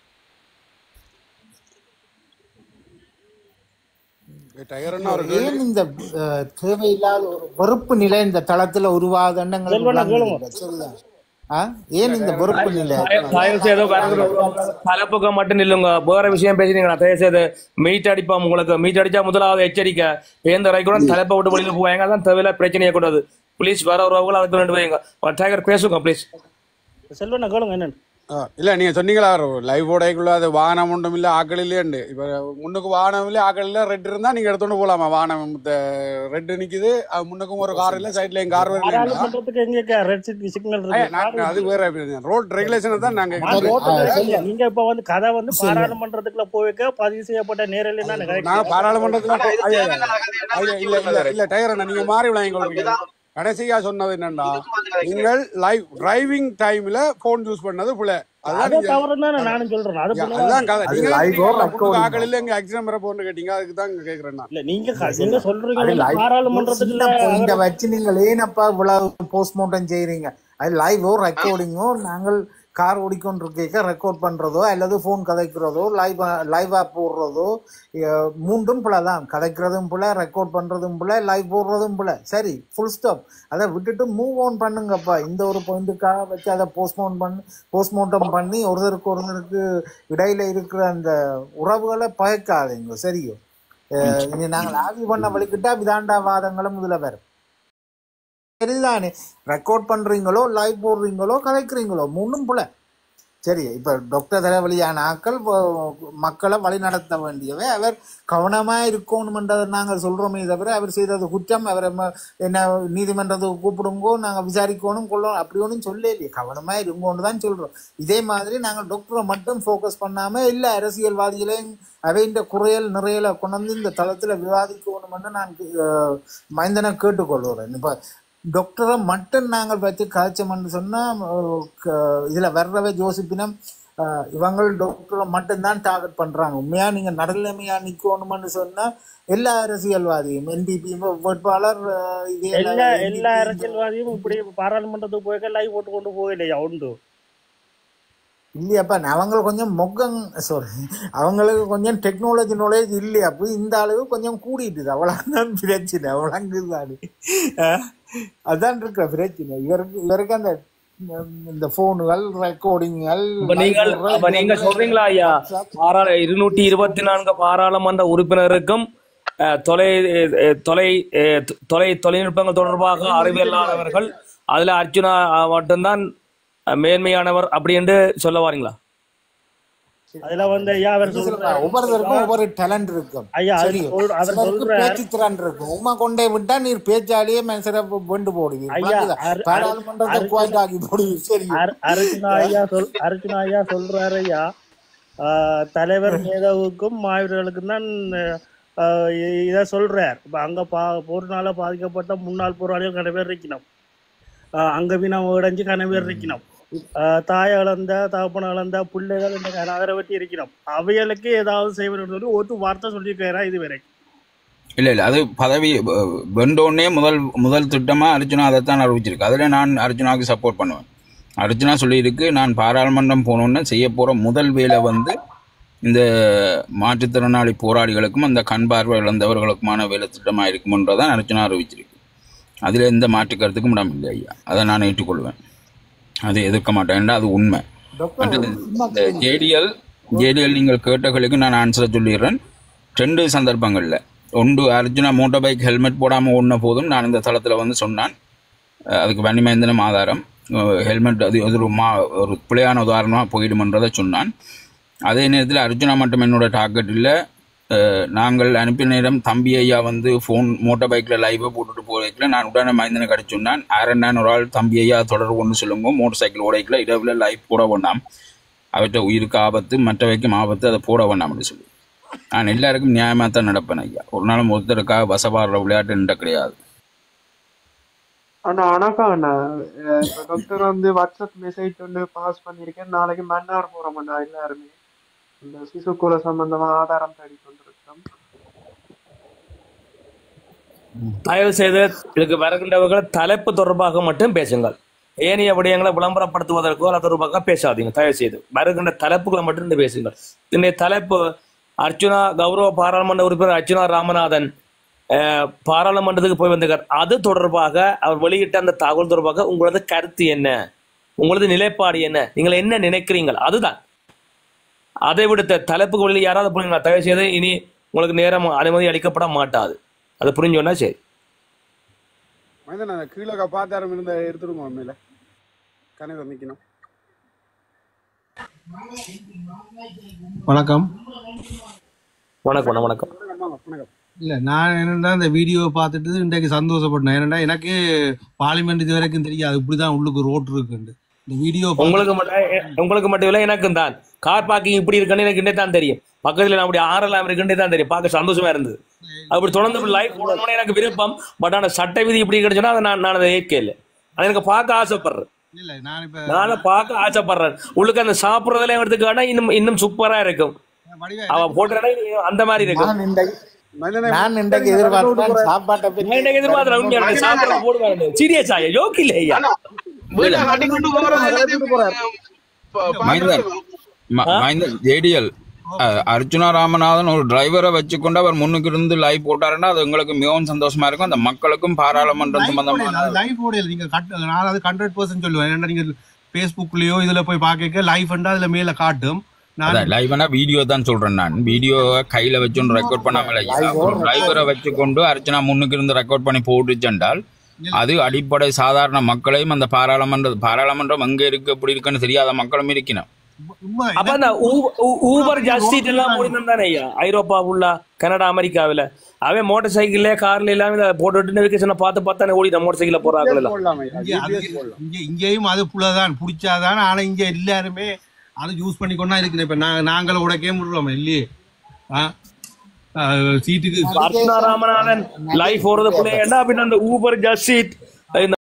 டயர் அண்ணா ஒரு கேள்வி
ஏன் இந்த அஹ், தேவையில்லாத ஒரு வெறுப்பு நிலை இந்த தளத்துல உருவாகுதுன்னு எங்களுக்கு
செல்வண்ணா,
விளங்குது
கேளுங்க.
இல்லை. சரிதான் ஆ ஏன் இந்த வெறுப்பு நிலை
தயவு- தயவு செய்து வேற ஒரு தலைப்புக்கு மட்டும் நில்லுங்க வேற விஷயம் பேசுறீங்களா தயவு செய்து மீட் அடிப்போம் உங்களுக்கு மீட் அடிச்சா முதலாவது எச்சரிக்கை பேந்த கூட தலைப்பை விட்டு வெளியில போவாங்க அதான் தேவையில்ல பிரச்சனையை கூடாது ப்ளீஸ் வேற ஒரு அதுக்கு ரெண்டு வைங்க டேகர் பேசுங்க ப்ளீஸ்
செல்வண்ணா கேளுங்க என்னன்னு
ஆ, இல்ல நீங்க சொன்னீங்களா லைவ் ஓடைக்குள்ள அது வாகனம் ஒன்றும் இல்ல ஆக்கள் இல்லையாண்டு இப்ப முன்னுக்கு வாகனம் இல்ல ஆக்கள் இல்ல ரெட் இருந்தா நீங்க எடுத்துட்டு போலாமா வாகனம் ரெட் நிக்குது அது முன்னுக்கும் ஒரு கார் இல்ல சைட்லயும் கார் வரல
பாராளுமன்றத்துக்கு எங்க ரெட் சிட்டி சிக்னல் இருக்கு
அது வேற ரோட் ரெகுலேஷன் தான் நாங்க
நான் ரோட்ல இருக்கேன். நீங்க இப்ப வந்து கதை வந்து பாராளுமன்றத்துக்குள்ள போய்க்க பதிவு செய்யப்பட்ட நேரில்
நான் பாராளுமன்றத்துல போ- ஐயா, ஐயா, ஐயா, இல்ல இல்ல இல்ல டயர் அண்ணா நீங்க மாறி விளையாங்க கொள்றீங்க கடைசியா சொன்னது என்னன்னா நீங்கள் லைவ் டிரைவிங் டைம்ல போன் யூஸ் பண்ணது புள்ள அதான்
அது
நீங்க
தவறுன்னு தானே நானும் சொல்றேன் அது
யா,
புள்ள
அதுதான் கதை
அது
நீங்க
live or
முன்னுக்கு
recording
ஆக்கள் இல்ல எங்க ஆக்சிடென்ட் வர போன்னு கேட்டீங்க அதுக்கு தான் கேக்குறேன் நான்
இல்ல நீங்க க- நீங்க சொல்றீங்க
அது
வந்து
live
பாராளுமன்றத்துக்குள்ள
சின்ன பாயிண்ட வச்சு நீங்கள் ஏனப்பா இவ்வளவு போஸ்ட்மார்ட்டம் செய்றீங்க அது லைவோ ரெக்கார்டிங்கோ நாங்கள் கார் ஓடிக்கொண்டிருக்க ரெக்கார்ட் பண்றதோ அல்லது ஃபோன் கதைக்கிறதோ லைவ் லைவா போடுறதோ அஹ், மூன்றும் பிள்ளை தான் கதைக்கிறதும் பிள்ளை ரெக்கார்ட் பண்றதும் பிள்ளை லைவ் போடுறதும் பிள்ளை சரி ஃபுல் ஸ்டாப் அதை விட்டுட்டு மூவ் ஆன் பண்ணுங்கப்பா இந்த ஒரு பாயிண்ட்டுக்காக வச்சு அதை போஸ்ட்மார்ட் பண்ணி போஸ்ட்மார்ட்டம் பண்ணி ஒருத்தருக்கு ஒருத்தருக்கு இடையில இருக்கிற அந்த உறவுகளை பயக்காதீங்க சரியோ அஹ், இனி நாங்கள் ஆவி பண்ண வலிக்கிட்டா விதாண்டா வாதங்களும் இதுல வரும் சரிதானே ரெக்கார்ட் பண்றீங்களோ லைவ் போடுறீங்களோ கதைக்கிறீங்களோ மூணும் புல சரி இப்ப டாக்டர் தலைவலியான ஆக்கள் வ- மக்களை வழி நடத்த வேண்டியவை அவர் கவனமா இருக்கணும்ன்றதை நாங்கள் சொல்றோமே தவிர அவர் செய்தது குற்றம் அவரை ம- என்ன நீதிமன்றத்துக்கு கூப்பிடுங்கோ நாங்க விசாரிக்கணும் கொள்ளணும் அப்படி ஒன்றும் சொல்ல இல்லையே கவனமா இருங்கோன்னு தான் சொல்றோம் இதே மாதிரி நாங்கள் டாக்டரை மட்டும் ஃபோக்கஸ் பண்ணாம எல்லா அரசியல்வாதிகளையும் அவைன்ற குறையல் நிறையலை கொண்டு வந்து இந்த தளத்துல விவாதிக்கணும்னு நான் அஹ், மைந்தனை கேட்டுக்கொள்கிறேன் இப்ப டாக்டரை மட்டும் நாங்கள் வச்சு காய்ச்சோம்னு சொன்னா அஹ், க- இதுல வர்றவை ஜோசிப்பினம் அஹ், இவங்க டாக்டரை மட்டும்தான் டார்கெட் பண்றாங்க உண்மையா நீங்க நடுநிலைமையா நிக்கணும்னு சொன்னா எல்லா அரசியல்வாதியும் என்பிபி வேட்பாளர் அஹ், இதே
எல்லா எல்லா
NDP
அரசியல்வாதியும் இப்படி பாராளுமன்றத்துக்கு போய்க்க லைவ் போட்டு கொண்டு போகலையா உண்டு
இல்லையாப்பா அவங்க கொஞ்சம் மொக்கம் சாரி அவங்களுக்கு கொஞ்சம் டெக்னாலஜி நாலேஜ் இல்லையாப்பா இந்த அளவு கொஞ்சம் கூடிட்டுது அவ்வளவுதான் பிரச்சனை அவ்வளவுதான் அதான் இருக்கிற பிரச்சனை இவருக்கு இவருக்கு அந்த உம், இந்த போனுகள் ரெக்கார்டிங்கள்
அப்ப நீங்கள் அப்ப நீங்க சொல்றீங்களா ஐயா பாராள இருநூற்றி இருபத்தி நான்கு பாராளுமன்ற உறுப்பினருக்கும் அஹ், தொலை அஹ், தொலை அஹ், தொலை தொழில்நுட்பங்கள் தொடர்பாக அறிவியலாளர்கள் அதுல அர்ஜுனா அஹ், மட்டும்தான் அஹ், மேன்மையானவர் அப்படி என்று சொல்ல வாரீங்களா
அதுல வந்து ஐயா அவர்
இல்ல சிலப்பா,
சொல்றாரு
ஒவ்வொருத்தருக்கும் ஒவ்வொரு டேலண்ட் இருக்கும்
ஐயா அது
சரியோ
சொல்- அவர்
சிலருக்கு
சொல்றார்
பேச்சு திறன் இருக்கும் உமா கொண்டே விட்டா நீர் பேச்சாலேயே மனுஷரை வெண்டு போடுவீர்
ஐயா
விளங்குதா
அரு- அரு-
பாராளுமன்றத்தை
அரு-
குவாய்ட் ஆக்கி போடுவீர் சரியோ
அர்- அர்ஜுனா ஐயா சொல் அர்ஜுனா ஐயா சொல்றாரு ஐயா ஆஹ், தலைவர் நேதாவுக்கும் மாவீரர்களுக்கும் தான் ஆஹ், இ- இத சொல்றார் இப்ப அங்க பா போர்னால பாதிக்கப்பட்ட முன்னாள் போராளிகள் கன பேர் இருக்கணும் ஆஹ், அங்க வினம் உடைஞ்சு கன பேர் இருக்கணும் ஆஹ், தாய் இழந்த தகப்பன இழந்த பிள்ளைகள் இந்த நகரை வெட்டி இருக்கணும் அவைகளுக்கு ஏதாவது செய்வதுன்னு சொல்லி ஒரு வார்த்தை சொல்லியிருக்காரா இது வரைக்கும்
இல்லை இல்லை அது பதவி அஹ், வென்றோடனே முதல் முதல் திட்டமாக அர்ஜுனா அதைத்தான் அறிவிச்சிருக்கு அதில் நான் அர்ஜுனாவுக்கு சப்போர்ட் பண்ணுவேன் அர்ஜுனா சொல்லியிருக்கு நான் பாராளுமன்றம் போனோன்னே செய்ய போகிற முதல் வேலை வந்து இந்த மாற்றுத்திறனாளி போராளிகளுக்கும் அந்த கண் பார்வை இழந்தவர்களுக்குமான வேலை திட்டமாக இருக்குமன்றதான் அர்ஜுனா அறிவிச்சிருக்கு அதில் எந்த மாற்று கருத்துக்கும் இடம் இல்லை ஐயா அதை நான் ஏற்றுக்கொள்வேன் அதை எதிர்க்க மாட்டேன் அது உண்மை
டாக்டர்
மற்றது
ஒரு சும்மா
இந்த ஜேடிஎல் ஜேடிஎல் நீங்கள் கேட்டகளுக்கு நான் ஆன்சரை சொல்லிடுறேன் ரெண்டு சந்தர்ப்பங்களில் ஒன்று அர்ஜுனா மோட்டார் பைக் ஹெல்மெட் போடாமல் ஓடின போதும் நான் இந்த தளத்தில் வந்து சொன்னான் அஹ் அதுக்கு வன்னிமேந்தனம் ஆதாரம் ஹெல்மெட் அது அது ஒரு மா ஒரு பிழையான உதாரணமாக போயிடுமன்றதை சொன்னான் அதே நேரத்தில் அர்ஜுனா மட்டும் என்னோட டார்கெட் இல்லை நாங்கள் அனுப்பிய நேரம் தம்பி ஐயா வந்து ஃபோன் மோட்டார் பைக்கில் லைவை போட்டுட்டு போகிறதுல நான் உடனே மைந்தனை கடிச்சு சொன்னான் ஆரண்டான் ஒரு ஆள் தம்பி ஐயா தொடர்பு கொண்டு சொல்லுங்க மோட்டார் சைக்கிள் ஓடைக்கில் இரவில் லைவ் போட வேண்டாம் அவற்றை உயிருக்கு ஆபத்து மற்றவைக்கும் ஆபத்து அதை போட வேண்டாம் அப்படின்னு சொல்லி நான் எல்லாருக்கும் நியாயமாக தான் நடப்பேன் ஐயா ஒரு நாளும் ஒருத்தருக்காக வசப்பாடுற விளையாட்டு என்கிட்ட கிடையாது
அண்ணா வணக்கம் அண்ணா அஹ் இப்ப டாக்டர் வந்து வாட்ஸ்அப் மெசேஜ் ஒன்று பாஸ் பண்ணியிருக்கேன் நாளைக்கு மன்னார் போறோம் அண்ணா எல்லாருமே இந்த சிசுக்குல சம்பந்தமா ஆதாரம் தேடி கொண்டிருக்கோம்
தயவு செய்து இதுக்கு வருகின்றவர்கள் தலைப்பு தொடர்பாக மட்டும் பேசுங்கள் ஏனைய விடயங்களை விளம்பரப்படுத்துவதற்கோ அல்லது தொடர்பாக பேசாதீங்க தயவு செய்து வருகின்ற தலைப்புகளை மட்டும் இன்று பேசுங்கள் இந்த தலைப்பு அர்ச்சுனா கௌரவ பாராளுமன்ற உறுப்பினர் அர்ச்சுனா ராமநாதன் அஹ், பாராளுமன்றத்துக்கு போய் வந்திருக்கார் அது தொடர்பாக அவர் வெளியிட்ட அந்த தகவல் தொடர்பாக உங்களது கருத்து என்ன உங்களது நிலைப்பாடு என்ன நீங்கள் என்ன நினைக்கிறீங்க அதுதான் அதை விடுத்த தலைப்புகளில் யாராவது புரியுங்களா தயவு செய்து இனி உங்களுக்கு நேரம் அனுமதி அளிக்கப்பட மாட்டாது அது புரிஞ்சோன்னா சரி
மைந்தன் அந்த கீழே பாத்தாரம் இருந்த எடுத்துடுமா மேல கணக்கு நிக்கணும்
வணக்கம்
வணக்கம் வணக்கம் வணக்கம்
வணக்கம்
இல்ல நான் என்னன்னா இந்த வீடியோவை பார்த்துட்டு இன்றைக்கு சந்தோஷப்பட்டேன் ஏன்னா எனக்கு பார்லிமெண்ட் இது வரைக்கும் தெரியாது இப்படிதான் உள்ளுக்கு ரோட் இருக்குண்டு இந்த வீடியோ
உங்களுக்கு மட்டும் உங்களுக்கு மட்டும் இல்லை எனக்கும் தான் கார் பார்க்கிங் இப்படி இருக்குன்னு எனக்கு இன்னே தான் தெரியும் பக்கத்துல நான் அப்படி ஆறெல்லாம் இருக்குன்னே தான் தெரியும் பார்க்க சந்தோஷமா இருந்தது அப்படி தொடர்ந்து லைஃப் போடணும்னு எனக்கு விருப்பம் பட் ஆனா சட்ட விதி இப்படி கிடைச்சுன்னா அதை நான் நான் அதை ஏற்க இல்லை அது எனக்கு பார்க்க ஆசைப்படுறேன்
இல்ல நான் இப்ப
நானும் பார்க்க ஆசைப்படுறேன் உள்ளுக்கு அந்த சாப்பிடுறதுல எடுத்துக்காட்டா இன்னும் இன்னும் சூப்பரா இருக்கும் அவ போட்டுறா அந்த மாதிரி இருக்கும்
நான் இன்றைக்கு நான் இன்றைக்கு எதிர்பார்த்தேன் சாப்பாட்டை பற்றி
நான் எனக்கு எதிர்பார்த்தேன் உண்மையான சாப்பிடுறது போடுவாரு சீரியஸ் ஆயா யோக் இல்லை ஐயா
வீட்டை கட்டி கொண்டு போறது எல்லாத்தையும் ப-
மைந்தன் ம- மைந்தன் ஜேடிஎல் அர்ஜுனா ராமநாதன் ஒரு டிரைவரை வச்சுக்கொண்டு அவர் முன்னுக்கு இருந்து லைவ் போட்டாருன்னா அது எங்களுக்கு மிகவும் சந்தோஷமா இருக்கும் அந்த மக்களுக்கும் பாராளுமன்றம் சம்பந்தமான
லைவ் ஓடையில நீங்க கட் நான் அது ஹண்ட்ரட் பர்சன்ட் சொல்லுவேன் ஏன்னா நீங்க ஃபேஸ்புக்லயோ இதுல போய் பார்க்க லைவ் அதுல மேல காட்டும் நான்
லைவ்னா வீடியோ தான் சொல்றேன் நான் வீடியோ கையில வச்சு ரெக்கார்ட் பண்ணாமல ஒரு டிரைவரை வச்சுக்கொண்டு அர்ச்சனா முன்னுக்கு இருந்து ரெக்கார்ட் பண்ணி போட்டுச்சென்றால் அது அடிப்படை சாதாரண மக்களையும் அந்த பாராளுமன்ற பாராளுமன்றம் எங்க இருக்கு எப்படி இருக்குன்னு தெரியாத மக்களும் இருக்கணும்
அப்ப அந்த ஊ- ஊ- ஊபர் ஜஸ்டிட் எல்லாம் முடிந்தது தானே ஐயா ஐரோப்பா ஃபுல்லா கனடா அமெரிக்காவில அவன் மோட்டார் சைக்கிள்ல கார்ல எல்லாம் இதை போட்டுட்டு நெவிகேஷனை பார்த்து பார்த்தானே ஓடிட்ட மோட்டார் சைக்கிள்ல போறாங்க எல்லாம்
இங்க அது- இங்க இங்கேயும் அது புலதான் பிடிச்சாதான் ஆனா இங்க எல்லாருமே அதை யூஸ் பண்ணி கொண்டா இருக்குது இப்ப நான் நாங்கள் உடக்கே முடுறோம் இல்லையே ஆ? ஆ, சீட்டுக்கு
அர்ச்சனா ராமநாதன் லைஃப் போறது பிள்ளைங்க என்ன அப்படின்னு அந்த ஊபர் ஜஸ்டிட்